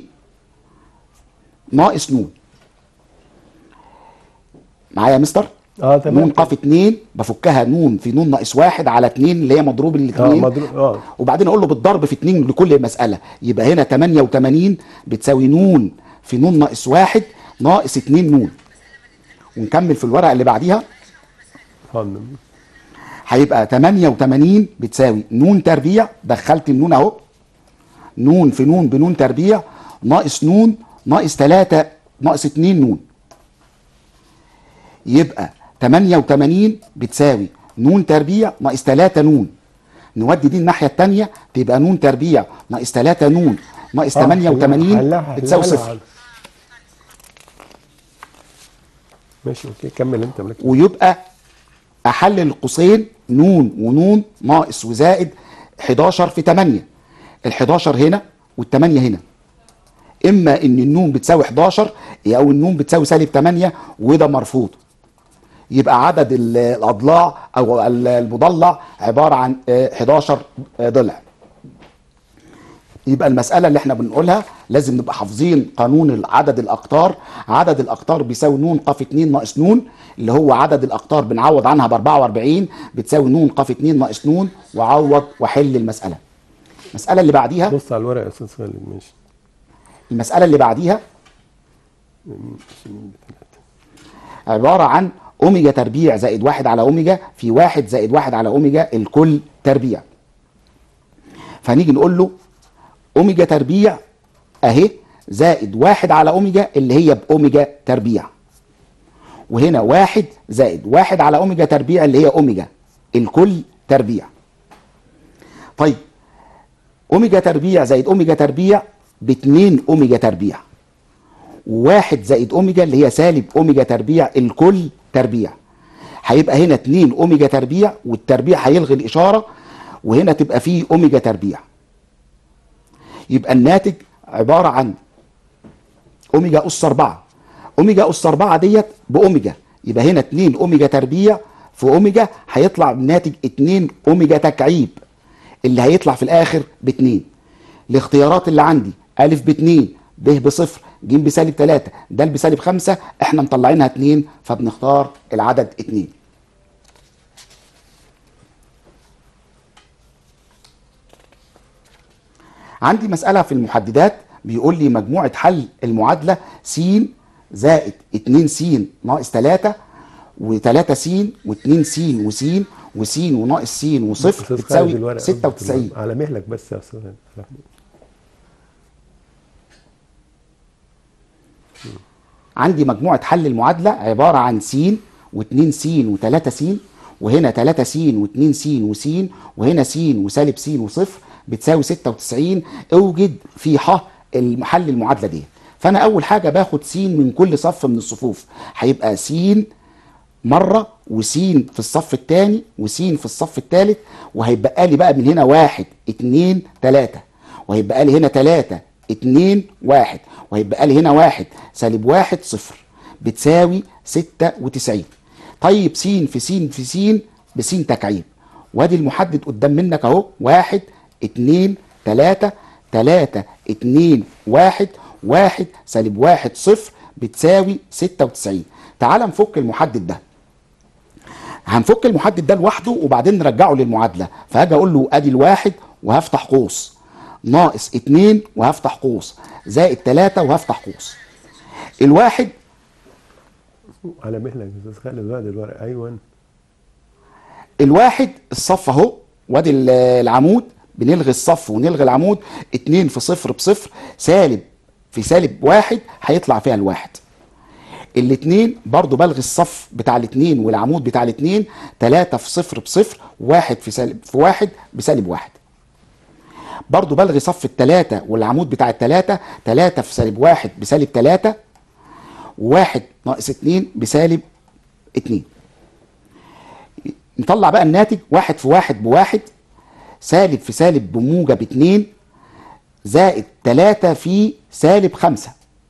ناقص نون معايا يا مستر؟ اه تمام نون قاف 2 بفكها نون في نون ناقص واحد على 2 اللي هي مضروب اه الاثنين مضروب اه وبعدين اقول له بالضرب في 2 لكل مساله يبقى هنا 88 بتساوي نون في نون ناقص واحد ناقص 2 نون ونكمل في الورقه اللي بعديها فن. هيبقى 88 بتساوي نون تربيع دخلت النون اهو نون في نون بنون تربيع ناقص نون ناقص 3 ناقص 2 نون يبقى 88 بتساوي نون تربيع ناقص 3 نون نودي دي الناحيه الثانيه تبقى نون تربيع ناقص 3 نون ناقص آه، 88 حلها- بتساوي حلها- صفر ماشي اوكي كمل انت مالك ويبقى احلل القوسين نون ونون ناقص وزائد 11 في 8 ال 11 هنا وال 8 هنا اما ان النون بتساوي 11 او النون بتساوي سالب 8 وده مرفوض يبقى عدد ال- الاضلاع او ال- المضلع عباره عن آه، 11 ضلع يبقى المسألة اللي احنا بنقولها لازم نبقى حافظين قانون عدد الأقطار عدد الأقطار بيساوي نون قاف 2 ناقص نون اللي هو عدد الأقطار بنعوض عنها ب 44 بتساوي نون قاف 2 ناقص نون وعوض وحل المسألة المسألة اللي بعديها بص على الورق يا استاذ خالد ماشي المسألة اللي بعديها عبارة عن أوميجا تربيع زائد واحد على أوميجا في واحد زائد واحد على أوميجا الكل تربيع فنيجي نقول له أوميجا تربيع أهي زائد واحد على أوميجا اللي هي بأوميجا تربيع وهنا واحد زائد واحد على أوميجا تربيع اللي هي أوميجا الكل تربيع طيب أوميجا تربيع زائد أوميجا تربيع باتنين أوميجا تربيع وواحد زائد اوميجا اللي هي سالب اوميجا تربيع الكل تربيع هيبقى هنا 2 اوميجا تربيع والتربيع هيلغي الاشاره وهنا تبقى فيه اوميجا تربيع يبقى الناتج عباره عن اوميجا اس 4 اوميجا اس 4 ديت باوميجا يبقى هنا 2 اوميجا تربيع في اوميجا هيطلع الناتج 2 اوميجا تكعيب اللي هيطلع في الاخر باتنين الاختيارات اللي عندي الف باتنين ب بصفر ج بسالب تلاتة د بسالب خمسة احنا مطلعينها اتنين فبنختار العدد اتنين عندي مسألة في المحددات بيقول لي مجموعة حل المعادلة س زائد 2 س ناقص 3 و3 س و2 س وس وس وناقص س وصفر أستاذ خالد بتساوي الورق 96 على مهلك بس يا استاذ خالد. على مهلك. عندي مجموعة حل المعادلة عبارة عن س و2 س و3 س وهنا 3 س و2 س وس وهنا س وسالب س وصفر بتساوي 96 اوجد في ح المحل المعادلة دي فأنا أول حاجة باخد س من كل صف من الصفوف هيبقى س مرة وس في الصف الثاني وس في الصف الثالث وهيبقى لي بقى من هنا واحد اتنين تلاتة وهيبقى لي هنا تلاتة اتنين واحد وهيبقى لي هنا واحد سالب واحد صفر بتساوي ستة وتسعين طيب س في س في س بس تكعيب وادي المحدد قدام منك اهو واحد اتنين تلاتة تلاتة اتنين واحد واحد سالب واحد صفر بتساوي ستة وتسعين تعال نفك المحدد ده هنفك المحدد ده لوحده وبعدين نرجعه للمعادلة فهاجي اقول له ادي الواحد وهفتح قوس ناقص اتنين وهفتح قوس زائد تلاتة وهفتح قوس الواحد على مهلك يا استاذ خالد بقى الورق ايوه الواحد الصف اهو وادي ال- العمود بنلغي الصف ونلغي العمود اتنين في صفر بصفر سالب في سالب واحد هيطلع فيها الواحد الاتنين برضو بلغي الصف بتاع الاتنين والعمود بتاع الاتنين تلاتة في صفر بصفر واحد في سالب في واحد بسالب واحد برضو بلغي صف التلاتة والعمود بتاع التلاتة تلاتة في سالب واحد بسالب تلاتة واحد ناقص اتنين بسالب اتنين نطلع بقى الناتج واحد في واحد بواحد سالب في سالب بموجب اتنين زائد تلاتة في سالب خمسة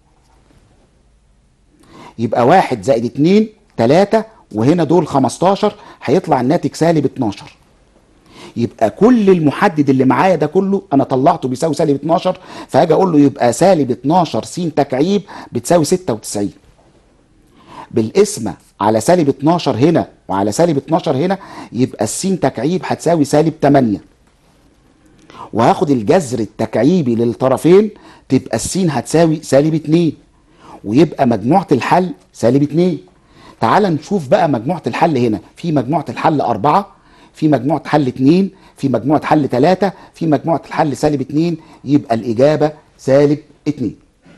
يبقى واحد زائد اتنين تلاتة وهنا دول خمستاشر هيطلع الناتج سالب اتناشر يبقى كل المحدد اللي معايا ده كله انا طلعته بيساوي سالب 12 فاجي اقول له يبقى سالب 12 س تكعيب بتساوي 96 بالقسمة على سالب 12 هنا وعلى سالب 12 هنا يبقى السين تكعيب هتساوي سالب 8 وهاخد الجذر التكعيبي للطرفين تبقى السين هتساوي سالب 2 ويبقى مجموعة الحل سالب 2 تعال نشوف بقى مجموعة الحل هنا في مجموعة الحل 4 في مجموعة حل 2 في مجموعة حل 3 في مجموعة الحل سالب 2 يبقى الإجابة سالب 2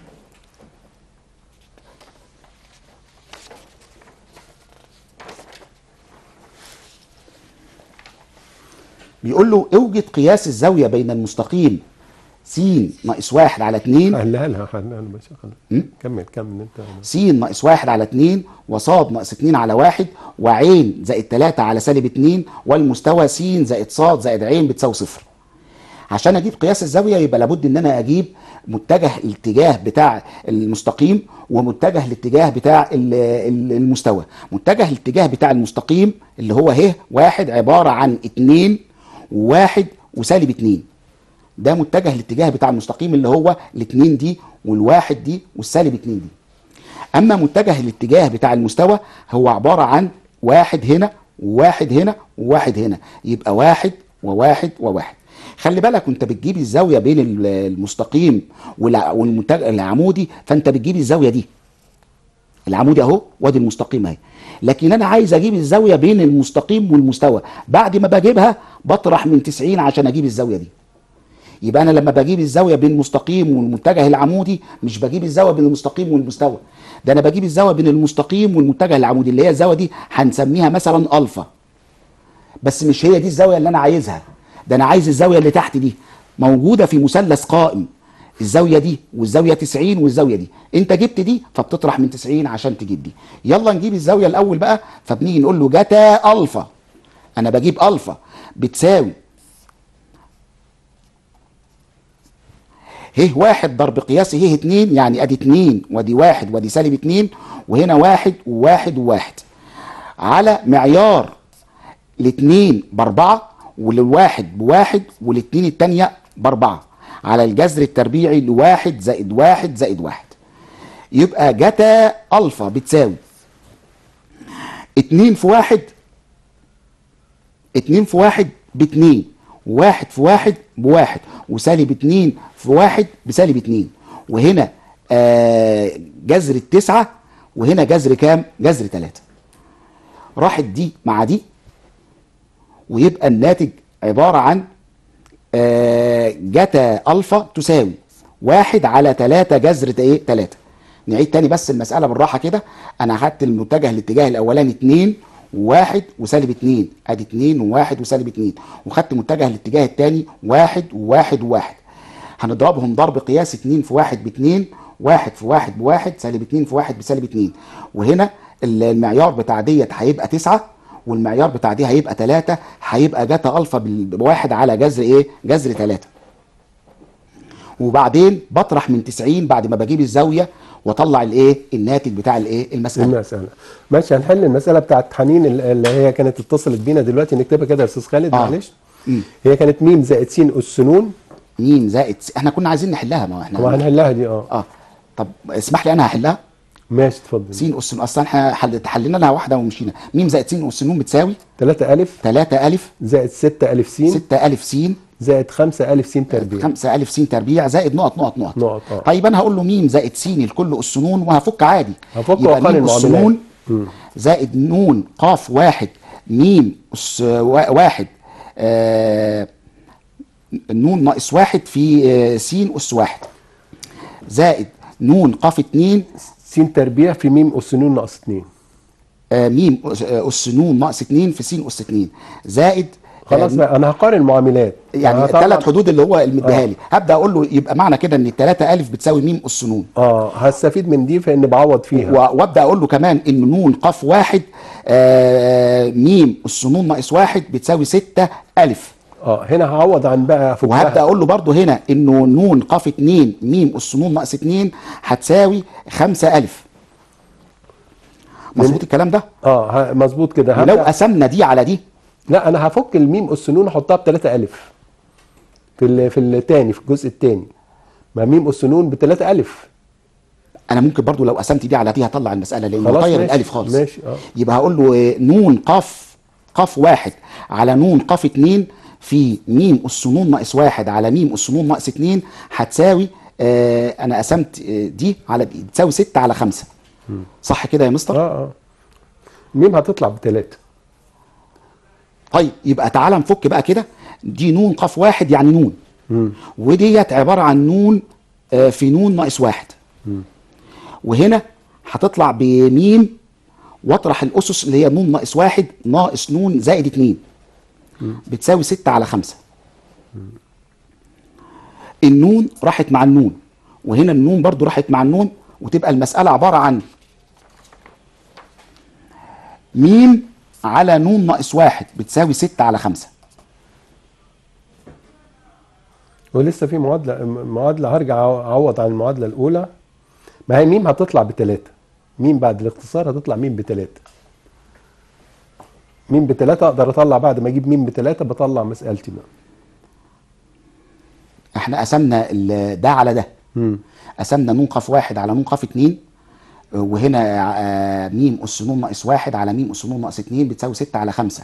بيقول له اوجد قياس الزاوية بين المستقيم س ناقص واحد على 2 حلها لها حلها لها بس خلاص كمل كمل انت س ناقص واحد على 2 وصاد ناقص 2 على واحد وعين زائد 3 على سالب 2 والمستوى س زائد صاد زائد عين بتساوي صفر عشان اجيب قياس الزاويه يبقى لابد ان انا اجيب متجه الاتجاه بتاع المستقيم ومتجه الاتجاه بتاع ال- ال- المستوى متجه الاتجاه بتاع المستقيم اللي هو ه واحد عباره عن 2 وواحد وسالب 2 ده متجه الاتجاه بتاع المستقيم اللي هو الاتنين دي والواحد دي والسالب اتنين دي اما متجه الاتجاه بتاع المستوى هو عبارة عن واحد هنا وواحد هنا وواحد هنا يبقى واحد وواحد وواحد خلي بالك وانت بتجيب الزاوية بين ال- المستقيم والع- والمتجه العمودي فانت بتجيب الزاوية دي العمودي اهو وادي المستقيم اهي لكن انا عايز اجيب الزاويه بين المستقيم والمستوى بعد ما بجيبها بطرح من 90 عشان اجيب الزاويه دي يبقى انا لما بجيب الزاويه بين المستقيم والمتجه العمودي مش بجيب الزاويه بين المستقيم والمستوى ده انا بجيب الزاويه بين المستقيم والمتجه العمودي اللي هي الزاويه دي هنسميها مثلا الفا بس مش هي دي الزاويه اللي انا عايزها ده انا عايز الزاويه اللي تحت دي موجوده في مثلث قائم الزاويه دي والزاويه 90 والزاويه دي انت جبت دي فبتطرح من 90 عشان تجيب دي يلا نجيب الزاويه الاول بقى فبنيجي نقول له جتا الفا انا بجيب الفا بتساوي ه واحد ضرب قياس ه اتنين يعني ادي اتنين وادي واحد وادي سالب اتنين وهنا واحد وواحد وواحد على معيار الاتنين باربعة والواحد بواحد والاتنين التانية باربعة على الجذر التربيعي لواحد زائد واحد زائد واحد يبقى جتا الفا بتساوي اتنين في واحد اتنين في واحد باتنين واحد في واحد بواحد وسالب اتنين في واحد بسالب اتنين وهنا آه جذر التسعة وهنا جذر كام؟ جذر تلاتة راحت دي مع دي ويبقى الناتج عبارة عن آه جتا ألفا تساوي واحد على تلاتة جذر ايه؟ تلاتة نعيد تاني بس المسألة بالراحة كده أنا أخدت المتجه الاتجاه الأولاني اتنين وواحد وسالب اتنين ادي اتنين وواحد وسالب اتنين وخدت متجه الاتجاه التاني واحد وواحد وواحد هنضربهم ضرب قياس اتنين في واحد باتنين واحد في واحد بواحد سالب اتنين في واحد بسالب اتنين وهنا المعيار بتاع ديت هيبقى تسعة والمعيار بتاع دي هيبقى تلاتة هيبقى جاتا الفا بال- بواحد على جذر ايه جذر تلاتة وبعدين بطرح من 90 بعد ما بجيب الزاويه واطلع الايه الناتج بتاع الايه المساله المسألة ماشي هنحل المسألة بتاعت حنين ال- اللي هي كانت اتصلت بينا دلوقتي نكتبها كده يا استاذ خالد آه. معلش مم. هي كانت ميم زائد س اس نون ميم زائد س- احنا كنا عايزين نحلها ما هو احنا هو هنحلها دي اه اه طب اسمح لي انا هحلها ماشي اتفضل س اس ن اصلا احنا حل- حلينا لها واحده ومشينا ميم زائد س اس ن بتساوي 3 ألف 3 الف زائد 6 ألف س 6 الف س زائد 5 ألف س تربيع 5 الف س تربيع زائد نقط نقط نقط نقط، آه. طيب انا هقول له ميم زائد س الكل اس ن وهفك عادي هفك يبقى وأقارن ميم اس المعاملات. ن زائد نون قاف واحد ميم اس وا- واحد آه نون ناقص واحد في آه س اس واحد زائد نون قاف اتنين س تربيع في ميم اس نون ناقص 2 آه ميم أس- آه، اس نون ناقص اتنين في س اس اتنين زائد خلاص آه، بقى انا هقارن المعاملات يعني هطلع- الثلاث حدود اللي هو المديها آه. لي هبدا اقول له يبقى معنى كده ان الثلاثه الف بتساوي ميم اس نون اه هستفيد من دي في ان بعوض فيها و- وابدا اقول له كمان ان نون قاف واحد آه ميم اس نون ناقص واحد بتساوي ستة الف اه هنا هعوض عن بقى فكها وهبدا اقول له برضو هنا انه نون قاف اتنين ميم اس نون ناقص اتنين هتساوي خمسة الف مظبوط الكلام ده اه ه- مظبوط كده ولو هبدأ قسمنا دي على دي لا انا هفك الميم اس نون احطها ب 3 الف في ال... في الثاني في الجزء الثاني ما ميم اس نون ب 3 الف انا ممكن برضو لو قسمت دي على دي هطلع المساله لان خلاص هغير ماشي، الالف خالص ماشي، آه. يبقى هقول له آه، نون قاف قاف واحد على نون قاف اتنين في ميم اس نون ناقص واحد على ميم اس نون ناقص اتنين هتساوي آه انا قسمت آه، دي على دي تساوي ستة على خمسة صح كده يا مستر؟ اه اه ميم هتطلع بثلاثة طيب يبقى تعالى نفك بقى كده دي نون قاف واحد يعني نون وديت عبارة عن نون آه، في نون ناقص واحد وهنا هتطلع بميم واطرح الأسس اللي هي نون ناقص واحد ناقص نون زائد اتنين بتساوي ستة على خمسة النون راحت مع النون وهنا النون برضو راحت مع النون وتبقى المسألة عبارة عن ميم على نون ناقص واحد بتساوي ستة على خمسة ولسه في معادلة معادلة هرجع اعوض عن المعادلة الأولى ما هي ميم هتطلع بثلاثة ميم بعد الاختصار هتطلع ميم بثلاثة ميم بثلاثة اقدر اطلع بعد ما اجيب ميم بثلاثة بطلع مسألتي بقى احنا قسمنا ال- ده على ده مم. قسمنا نون قاف واحد على نون قاف اتنين آه، وهنا آه، ميم اس نون ناقص واحد على ميم اس نون ناقص اتنين بتساوي ستة على خمسة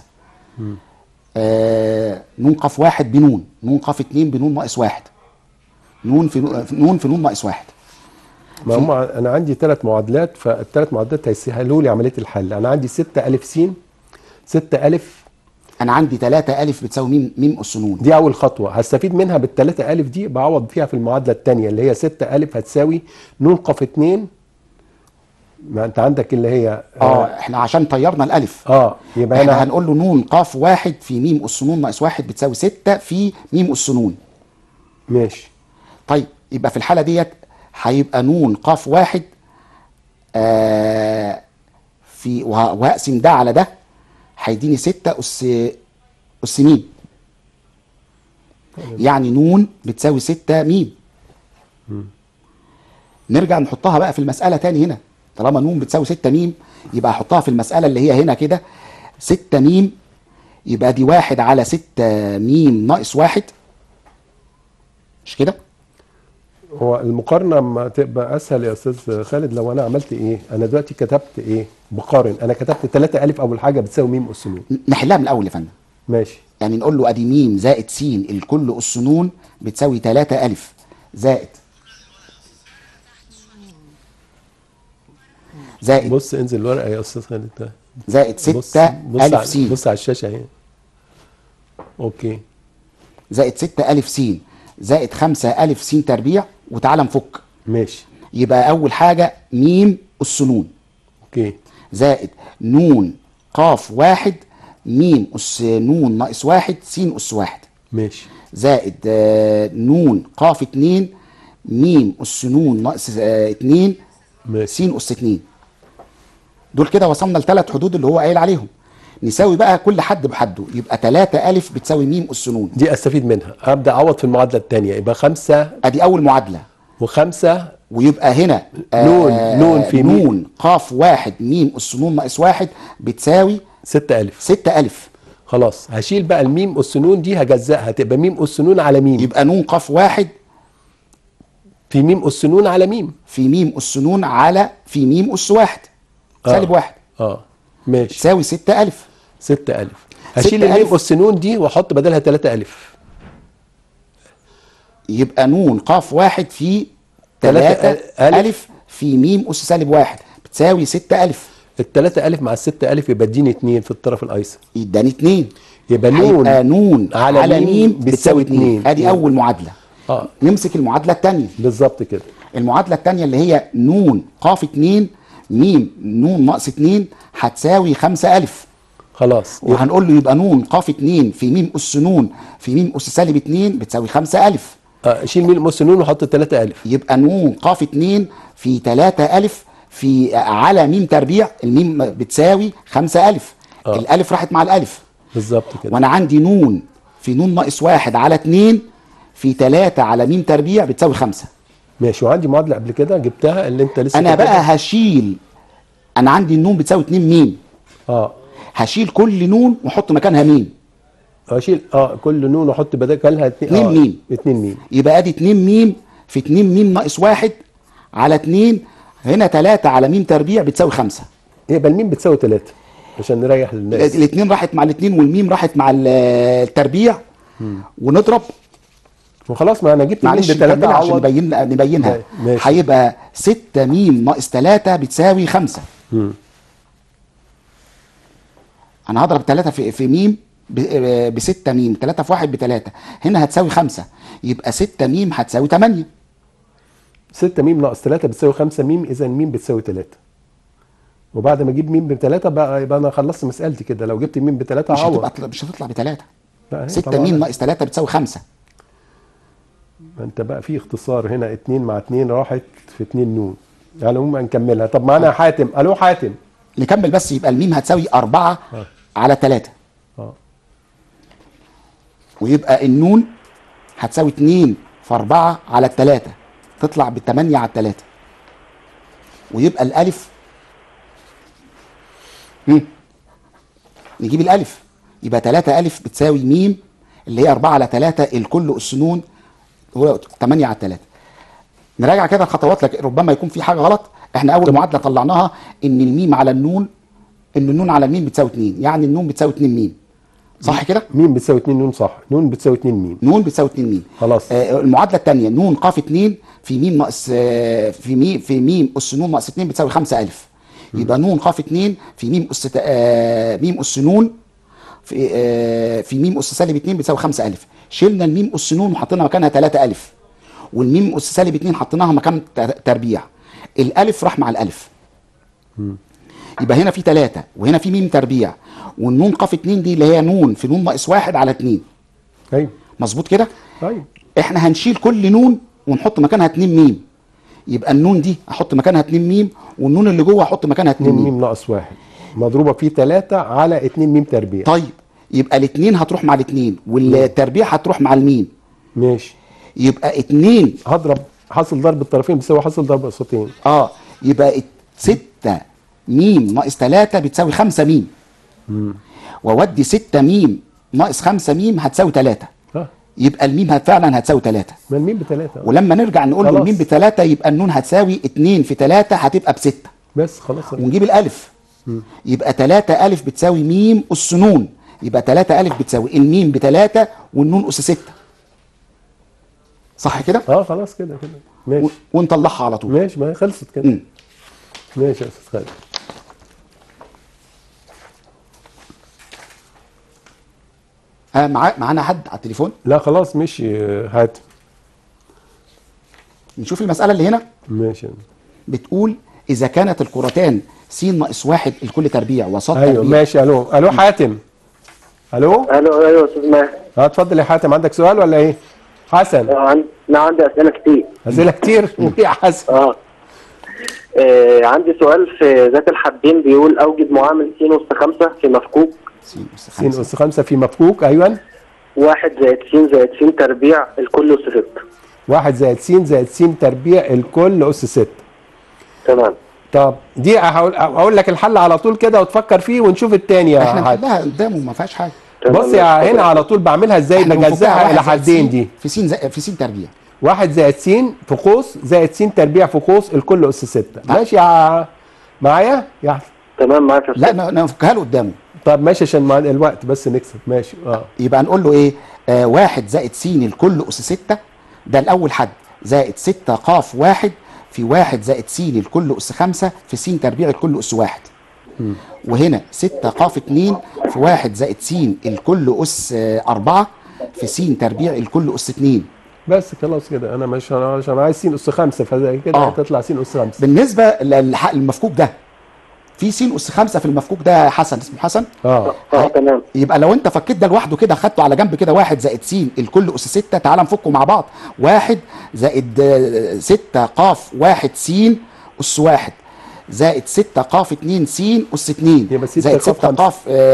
آه نون قاف واحد بنون نون قاف اتنين بنون ناقص واحد نون في نون- نون في نون ناقص واحد ما هم انا عندي ثلاث معادلات فالثلاث معادلات هيسهلوا لي عملية الحل انا عندي 6 الف س 6 الف انا عندي تلاتة الف بتساوي ميم ميم اس نون دي اول خطوه هستفيد منها بالثلاثة الف دي بعوض فيها في المعادله الثانيه اللي هي 6 الف هتساوي نون قاف 2 ما انت عندك اللي هي اه احنا عشان طيرنا الالف اه يبقى احنا انا هنقول له نون قاف واحد في ميم اس نون ناقص واحد بتساوي ستة في ميم اس نون ماشي طيب يبقى في الحالة ديت هيبقى نون قاف واحد آه في وه- وهقسم ده على ده هيديني ستة أس أس ميم يعني نون بتساوي ستة ميم نرجع نحطها بقى في المسألة تاني هنا طالما نون بتساوي ستة ميم يبقى احطها في المسألة اللي هي هنا كده ستة ميم يبقى دي واحد على ستة ميم ناقص واحد مش كده؟ هو المقارنه ما تبقى اسهل يا استاذ خالد لو انا عملت ايه انا دلوقتي كتبت ايه بقارن انا كتبت 3 الف اول حاجه بتساوي ميم اس نون نحلها من الاول يا فندم ماشي يعني نقول له ادي ميم زائد س الكل اس نون بتساوي 3 الف زائد زائد بص انزل الورقه يا استاذ خالد ده. زائد بص 6 بص الف على- س بص على الشاشه اهي اوكي زائد 6 الف س زائد 5 الف س تربيع وتعالى نفك ماشي يبقى اول حاجه ميم اس نون اوكي زائد نون قاف واحد ميم اس نون ناقص واحد س اس واحد ماشي زائد آه، نون قاف اتنين ميم اس نون ناقص آه، اتنين ماشي س اس اتنين دول كده وصلنا لثلاث حدود اللي هو قايل عليهم نساوي بقى كل حد بحده يبقى 3 ألف بتساوي م أس ن دي استفيد منها ابدا اعوض في المعادله الثانيه يبقى خمسة ادي اول معادله وخمسة ويبقى هنا نون- نون في ميم. نون قاف واحد م أس ن ناقص واحد بتساوي ستة ألف 6 ألف خلاص هشيل بقى الميم أس نون دي هجزأها هتبقى ميم أس نون على ميم يبقى نون قاف واحد في ميم أس نون على ميم في م أس ن على في م أس واحد آه. سالب واحد اه ماشي تساوي 6 ألف ستة ألف هشيل ستة الميم ألف. أس نون دي وأحط بدلها تلاتة ألف يبقى نون قاف واحد في تلاتة 3 ألف. ألف في م أس سالب واحد بتساوي 6 ألف التلاتة ألف مع الستة ألف يبقى اديني اتنين في الطرف الأيسر يداني 2 يبقى نون هيبقى نون على على, ميم م بتساوي بتساوي 2 اتنين. ادي اول معادله اه نمسك المعادله الثانيه بالظبط كده المعادله الثانيه اللي هي نون قاف 2 م نون ناقص 2 هتساوي 5000 خلاص وهنقول له يبقى نون قاف 2 في م اس نون في م اس سالب 2 بتساوي 5000 آه، شيل ميم أس نون وحط التلاتة ألف يبقى نون قاف 2 في 3000 في على م تربيع الميم بتساوي 5000 آه. الالف راحت مع الالف بالظبط كده وانا عندي نون في نون ناقص واحد على 2 في 3 على م تربيع بتساوي 5 ماشي وعندي معادلة قبل كده جبتها اللي أنت لسه انا كاتبها. بقى هشيل انا عندي النون بتساوي 2 م اه هشيل كل نون واحط مكانها م اشيل اه كل نون واحط بدلها اتنين اتنين آه ميم. اتنين ميم يبقى ادي 2 م في 2 م ناقص واحد على 2 هنا 3 على م تربيع بتساوي 5 يبقى الميم بتساوي تلاتة عشان نريح الناس الاثنين راحت مع الاثنين والميم راحت مع ال- التربيع ونضرب وخلاص ما انا جبت الميم معلش بتلاتة نكملها عشان عوض نبين نبينها ماشي. هيبقى 6 م ناقص 3 بتساوي 5 مم. انا هضرب 3 في في م ب 6 م 3 في 1 ب 3 هنا هتساوي 5 يبقى 6 م هتساوي 8 ستة ميم ناقص تلاتة بتساوي خمسة ميم إذا ميم بتساوي تلاتة وبعد ما أجيب ميم بتلاتة بقى يبقى أنا خلصت مسألتي كده لو جبت ميم بتلاتة مش أعوض هتبقى مش هتطلع ب 3 لا، هي 6 طبعاً م ناقص 3 بتساوي 5 ما أنت بقى في اختصار هنا اتنين مع اتنين راحت في اتنين نون يعني هم نكملها طب معانا حاتم ألو حاتم نكمل بس يبقى الميم هتساوي 4 آه. على 3 اه ويبقى النون هتساوي 2 في 4 على 3 تطلع ب 8 على 3 ويبقى الالف هم. نجيب الالف يبقى 3 الف بتساوي م اللي هي 4 على 3 الكل اس نون هو 8 على 3 نراجع كده الخطوات لك ربما يكون في حاجه غلط احنا اول معادله طلعناها ان الميم على النون ان النون على الميم بتساوي 2 يعني النون بتساوي 2 ميم صح كده ميم بتساوي اتنين نون صح نون بتساوي اتنين ميم نون بتساوي 2 ميم خلاص. آه المعادله الثانيه نون قاف 2 في ميم ناقص آه في ميم في ميم اس نون ناقص 2 بتساوي 5000 يبقى نون قاف 2 في ميم اس تا- آه ميم اس نون في آه في ميم اس سالب 2 بتساوي 5000 شلنا الميم اس نون وحطينا مكانها 3000 والميم اس سالب 2 حطيناها مكان تر- تربيع الالف راح مع الالف يبقى هنا في 3 وهنا في ميم تربيع والنون قاف 2 دي اللي هي نون في نون ناقص 1 على 2 أيوه مظبوط كده طيب احنا هنشيل كل نون ونحط مكانها 2 ميم يبقى النون دي احط مكانها 2 ميم والنون اللي جوه احط مكانها 2 اتنين ميم ميم ناقص واحد مضروبة في تلاتة على اتنين ميم تربيع طيب يبقى الاثنين هتروح مع الاثنين والتربيع هتروح مع الميم ماشي يبقى اتنين هضرب حاصل ضرب الطرفين بيساوي حاصل ضرب قصتين اه يبقى 6 ميم ناقص 3 بتساوي 5 ميم واودي 6 ميم ناقص 5 ميم هتساوي 3 ها يبقى الميم هت- فعلا هتساوي 3 ما الميم بتلاتة ولما نرجع نقول له خلاص. الميم بثلاثة يبقى النون هتساوي 2 في 3 هتبقى بستة بس خلاص ونجيب الالف يبقى 3 الف بتساوي ميم اس نون يبقى 3 الف بتساوي الميم بثلاثة والنون اس 6 صح كده اه خلاص كده كده و- ماشي ونطلعها على طول ماشي ما هي خلصت كده مم. ماشي يا استاذ خالد آه مع... معانا حد على التليفون لا خلاص مشي آه، هات نشوف المسألة اللي هنا ماشي بتقول إذا كانت الكرتان س ناقص واحد الكل تربيع وصاد ايوه تربيع ماشي الو الو حاتم الو الو ايوه استاذ ماهر اه اتفضل يا حاتم عندك سؤال ولا ايه حسن آه، عن- انا عندي اسئله كتير اسئله كتير يا حسن اه آه، عندي سؤال في ذات الحدين بيقول اوجد معامل س أس خمسة في مفكوك س أس س 5 اس 5 في مفكوك ايوه واحد زائد س زائد س تربيع الكل أس ستة واحد زائد س زائد س تربيع الكل اس 6 تمام طب دي هقول هقول لك الحل على طول كده وتفكر فيه ونشوف التاني يا احنا حاج نحلها قدامه ما فيهاش حاجه تمام، بص يا ماشي. هنا على طول بعملها ازاي احنا بنفكها بجزئها واحد الى زائد حدين س دي في س زائد- في س تربيع واحد زائد س في قوس زائد س تربيع في قوس الكل اس 6 ماشي يا معايا يا أحمد؟ تمام معاك يا لا أستاذ. ن- نفكها له قدامه طب ماشي عشان مع الوقت بس نكسب ماشي اه يبقى نقول له ايه آه واحد زائد س الكل اس 6 ده الاول حد زائد 6 ق واحد في واحد زائد س الكل اس 5 في س تربيع الكل اس واحد وهنا 6 ق 2 في واحد زائد س الكل اس 4 في س تربيع الكل اس 2 بس خلاص كده انا مش عشان عايز س اس 5 فزي كده آه. هتطلع س اس 5 بالنسبه للح- للمفكوك ده في س اس 5 في المفكوك ده حسن اسمه حسن اه اه تمام يبقى لو انت فكيت ده لوحده كده خدته على جنب كده واحد زائد س الكل اس 6 تعال نفكه مع بعض واحد زائد 6 ق واحد س اس واحد زائد 6 ق 2 س اس 2 يبقى ستة زائد ق 6 ق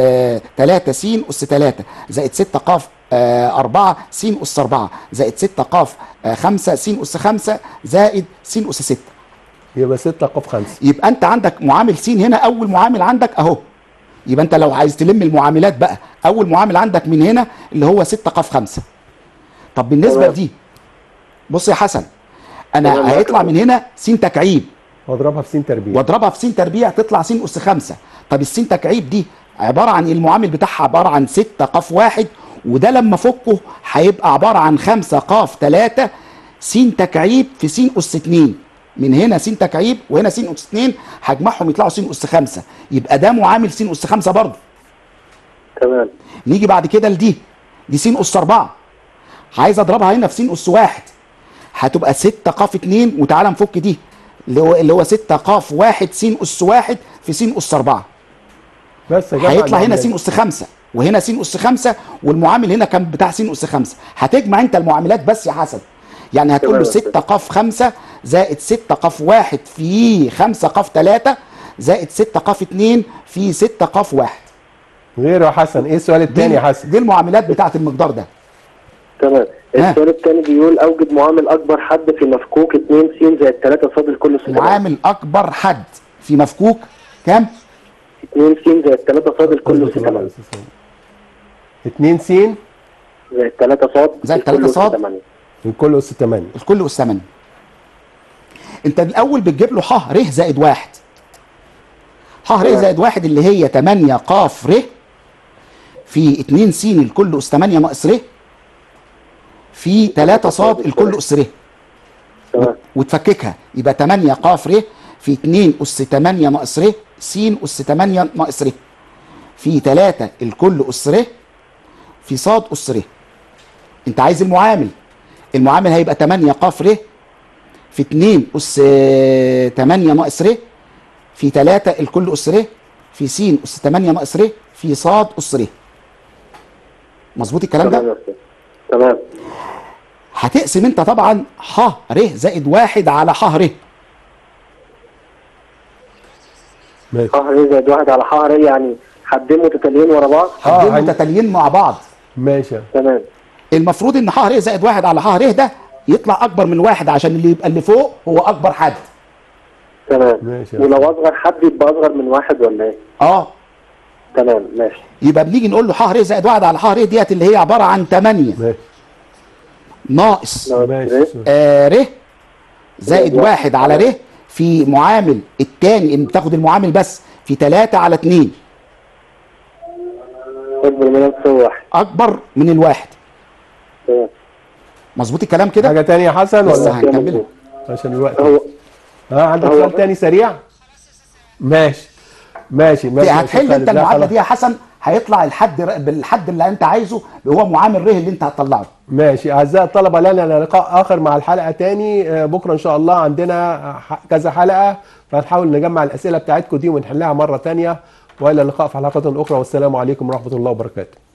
3 س اس 3 زائد 6 ق 4 س اس 4 زائد 6 ق 5 س اس 5 زائد س اس 6 يبقى 6 ق 5 يبقى انت عندك معامل س هنا اول معامل عندك اهو يبقى انت لو عايز تلم المعاملات بقى اول معامل عندك من هنا اللي هو 6 ق 5 طب بالنسبه تمام. لدي بص يا حسن تمام، انا معاك هيطلع يا من هنا س تكعيب واضربها في س تربيع واضربها في س تربيع تطلع س اس 5 طب الس تكعيب دي عباره عن ايه المعامل بتاعها عباره عن 6 ق 1 وده لما فكه هيبقى عباره عن 5 ق 3 س تكعيب في س اس 2 من هنا س تكعيب وهنا س اس 2 هجمعهم يطلعوا س اس 5 يبقى ده معامل س اس 5 برضه تمام نيجي بعد كده لدي دي س اس 4 عايز اضربها هنا في س اس 1 هتبقى 6 ق 2 وتعالى نفك دي اللي هو اللي هو 6 ق 1 س اس 1 في س اس 4 بس يا جماعة هيطلع هنا المعاملات. س اس 5 وهنا س اس 5 والمعامل هنا كان بتاع س اس 5 هتجمع انت المعاملات بس يا حسن يعني هتقول له تمام يا 6 ق 5 زائد 6 ق 1 في 5 ق 3 زائد 6 ق 2 في 6 ق 1 غيره يا حسن ايه السؤال الثاني يا حسن دي المعاملات بتاعت المقدار ده تمام ها. السؤال الثاني بيقول اوجد معامل اكبر حد في مفكوك 2 س زائد 3 صاد الكل س معامل اكبر حد في مفكوك كام 2 س زائد 3 صاد الكل س 8 2 س زائد 3 صاد زائد الكل 3 س صاد. 8 الكل اس 8 الكل اس 8 انت الاول بتجيب له ح ر زائد واحد ح ر تمام. زائد واحد اللي هي 8 ق ر في 2 س الكل اس 8 ناقص ر في 3 ص الكل اس ر تمام وتفككها يبقى 8 ق ر في 2 اس 8 ناقص ر س اس 8 ناقص ر في 3 الكل اس ر في ص اس ر انت عايز المعامل المعامل هيبقى 8 ق ر في 2 اس 8 ناقص ر في 3 الكل اس ر في س اس 8 ناقص ر في ص اس ر مظبوط الكلام تمام ده يا أستاذ. تمام هتقسم انت طبعا ح ر زائد واحد على ح ر ماشي حهر زائد واحد على حهر يعني حدين متتاليين ورا بعض آه، حدين هن- متتاليين مع بعض ماشي تمام المفروض ان ح ر زائد واحد على ح ر ده يطلع اكبر من واحد عشان اللي يبقى اللي فوق هو اكبر حد تمام ماشي. ولو اصغر حد يبقى اصغر من واحد ولا ايه اه تمام ماشي يبقى بنيجي نقول له ح ر زائد واحد على ح ر ديت اللي هي عباره عن 8 ماشي ناقص ماشي آه ر زائد زائد واحد على ر في معامل التاني ان بتاخد المعامل بس في 3 على 2 اكبر من نفس واحد اكبر من الواحد تمام مظبوط الكلام كده حاجه تانية يا حسن بس ولا هنكملها عشان الوقت هو ها عندك هو- سؤال تاني سريع ماشي ماشي ماشي هتحل انت لا، المعادله خلاص. دي يا حسن هيطلع الحد بالحد اللي انت عايزه اللي هو معامل ر اللي انت هتطلعه ماشي اعزائي الطلبه لنا لقاء اخر مع الحلقه تاني آه، بكره ان شاء الله عندنا ح- كذا حلقه فهنحاول نجمع الاسئله بتاعتكم دي ونحلها مره تانيه والى اللقاء في حلقه اخرى والسلام عليكم ورحمه الله وبركاته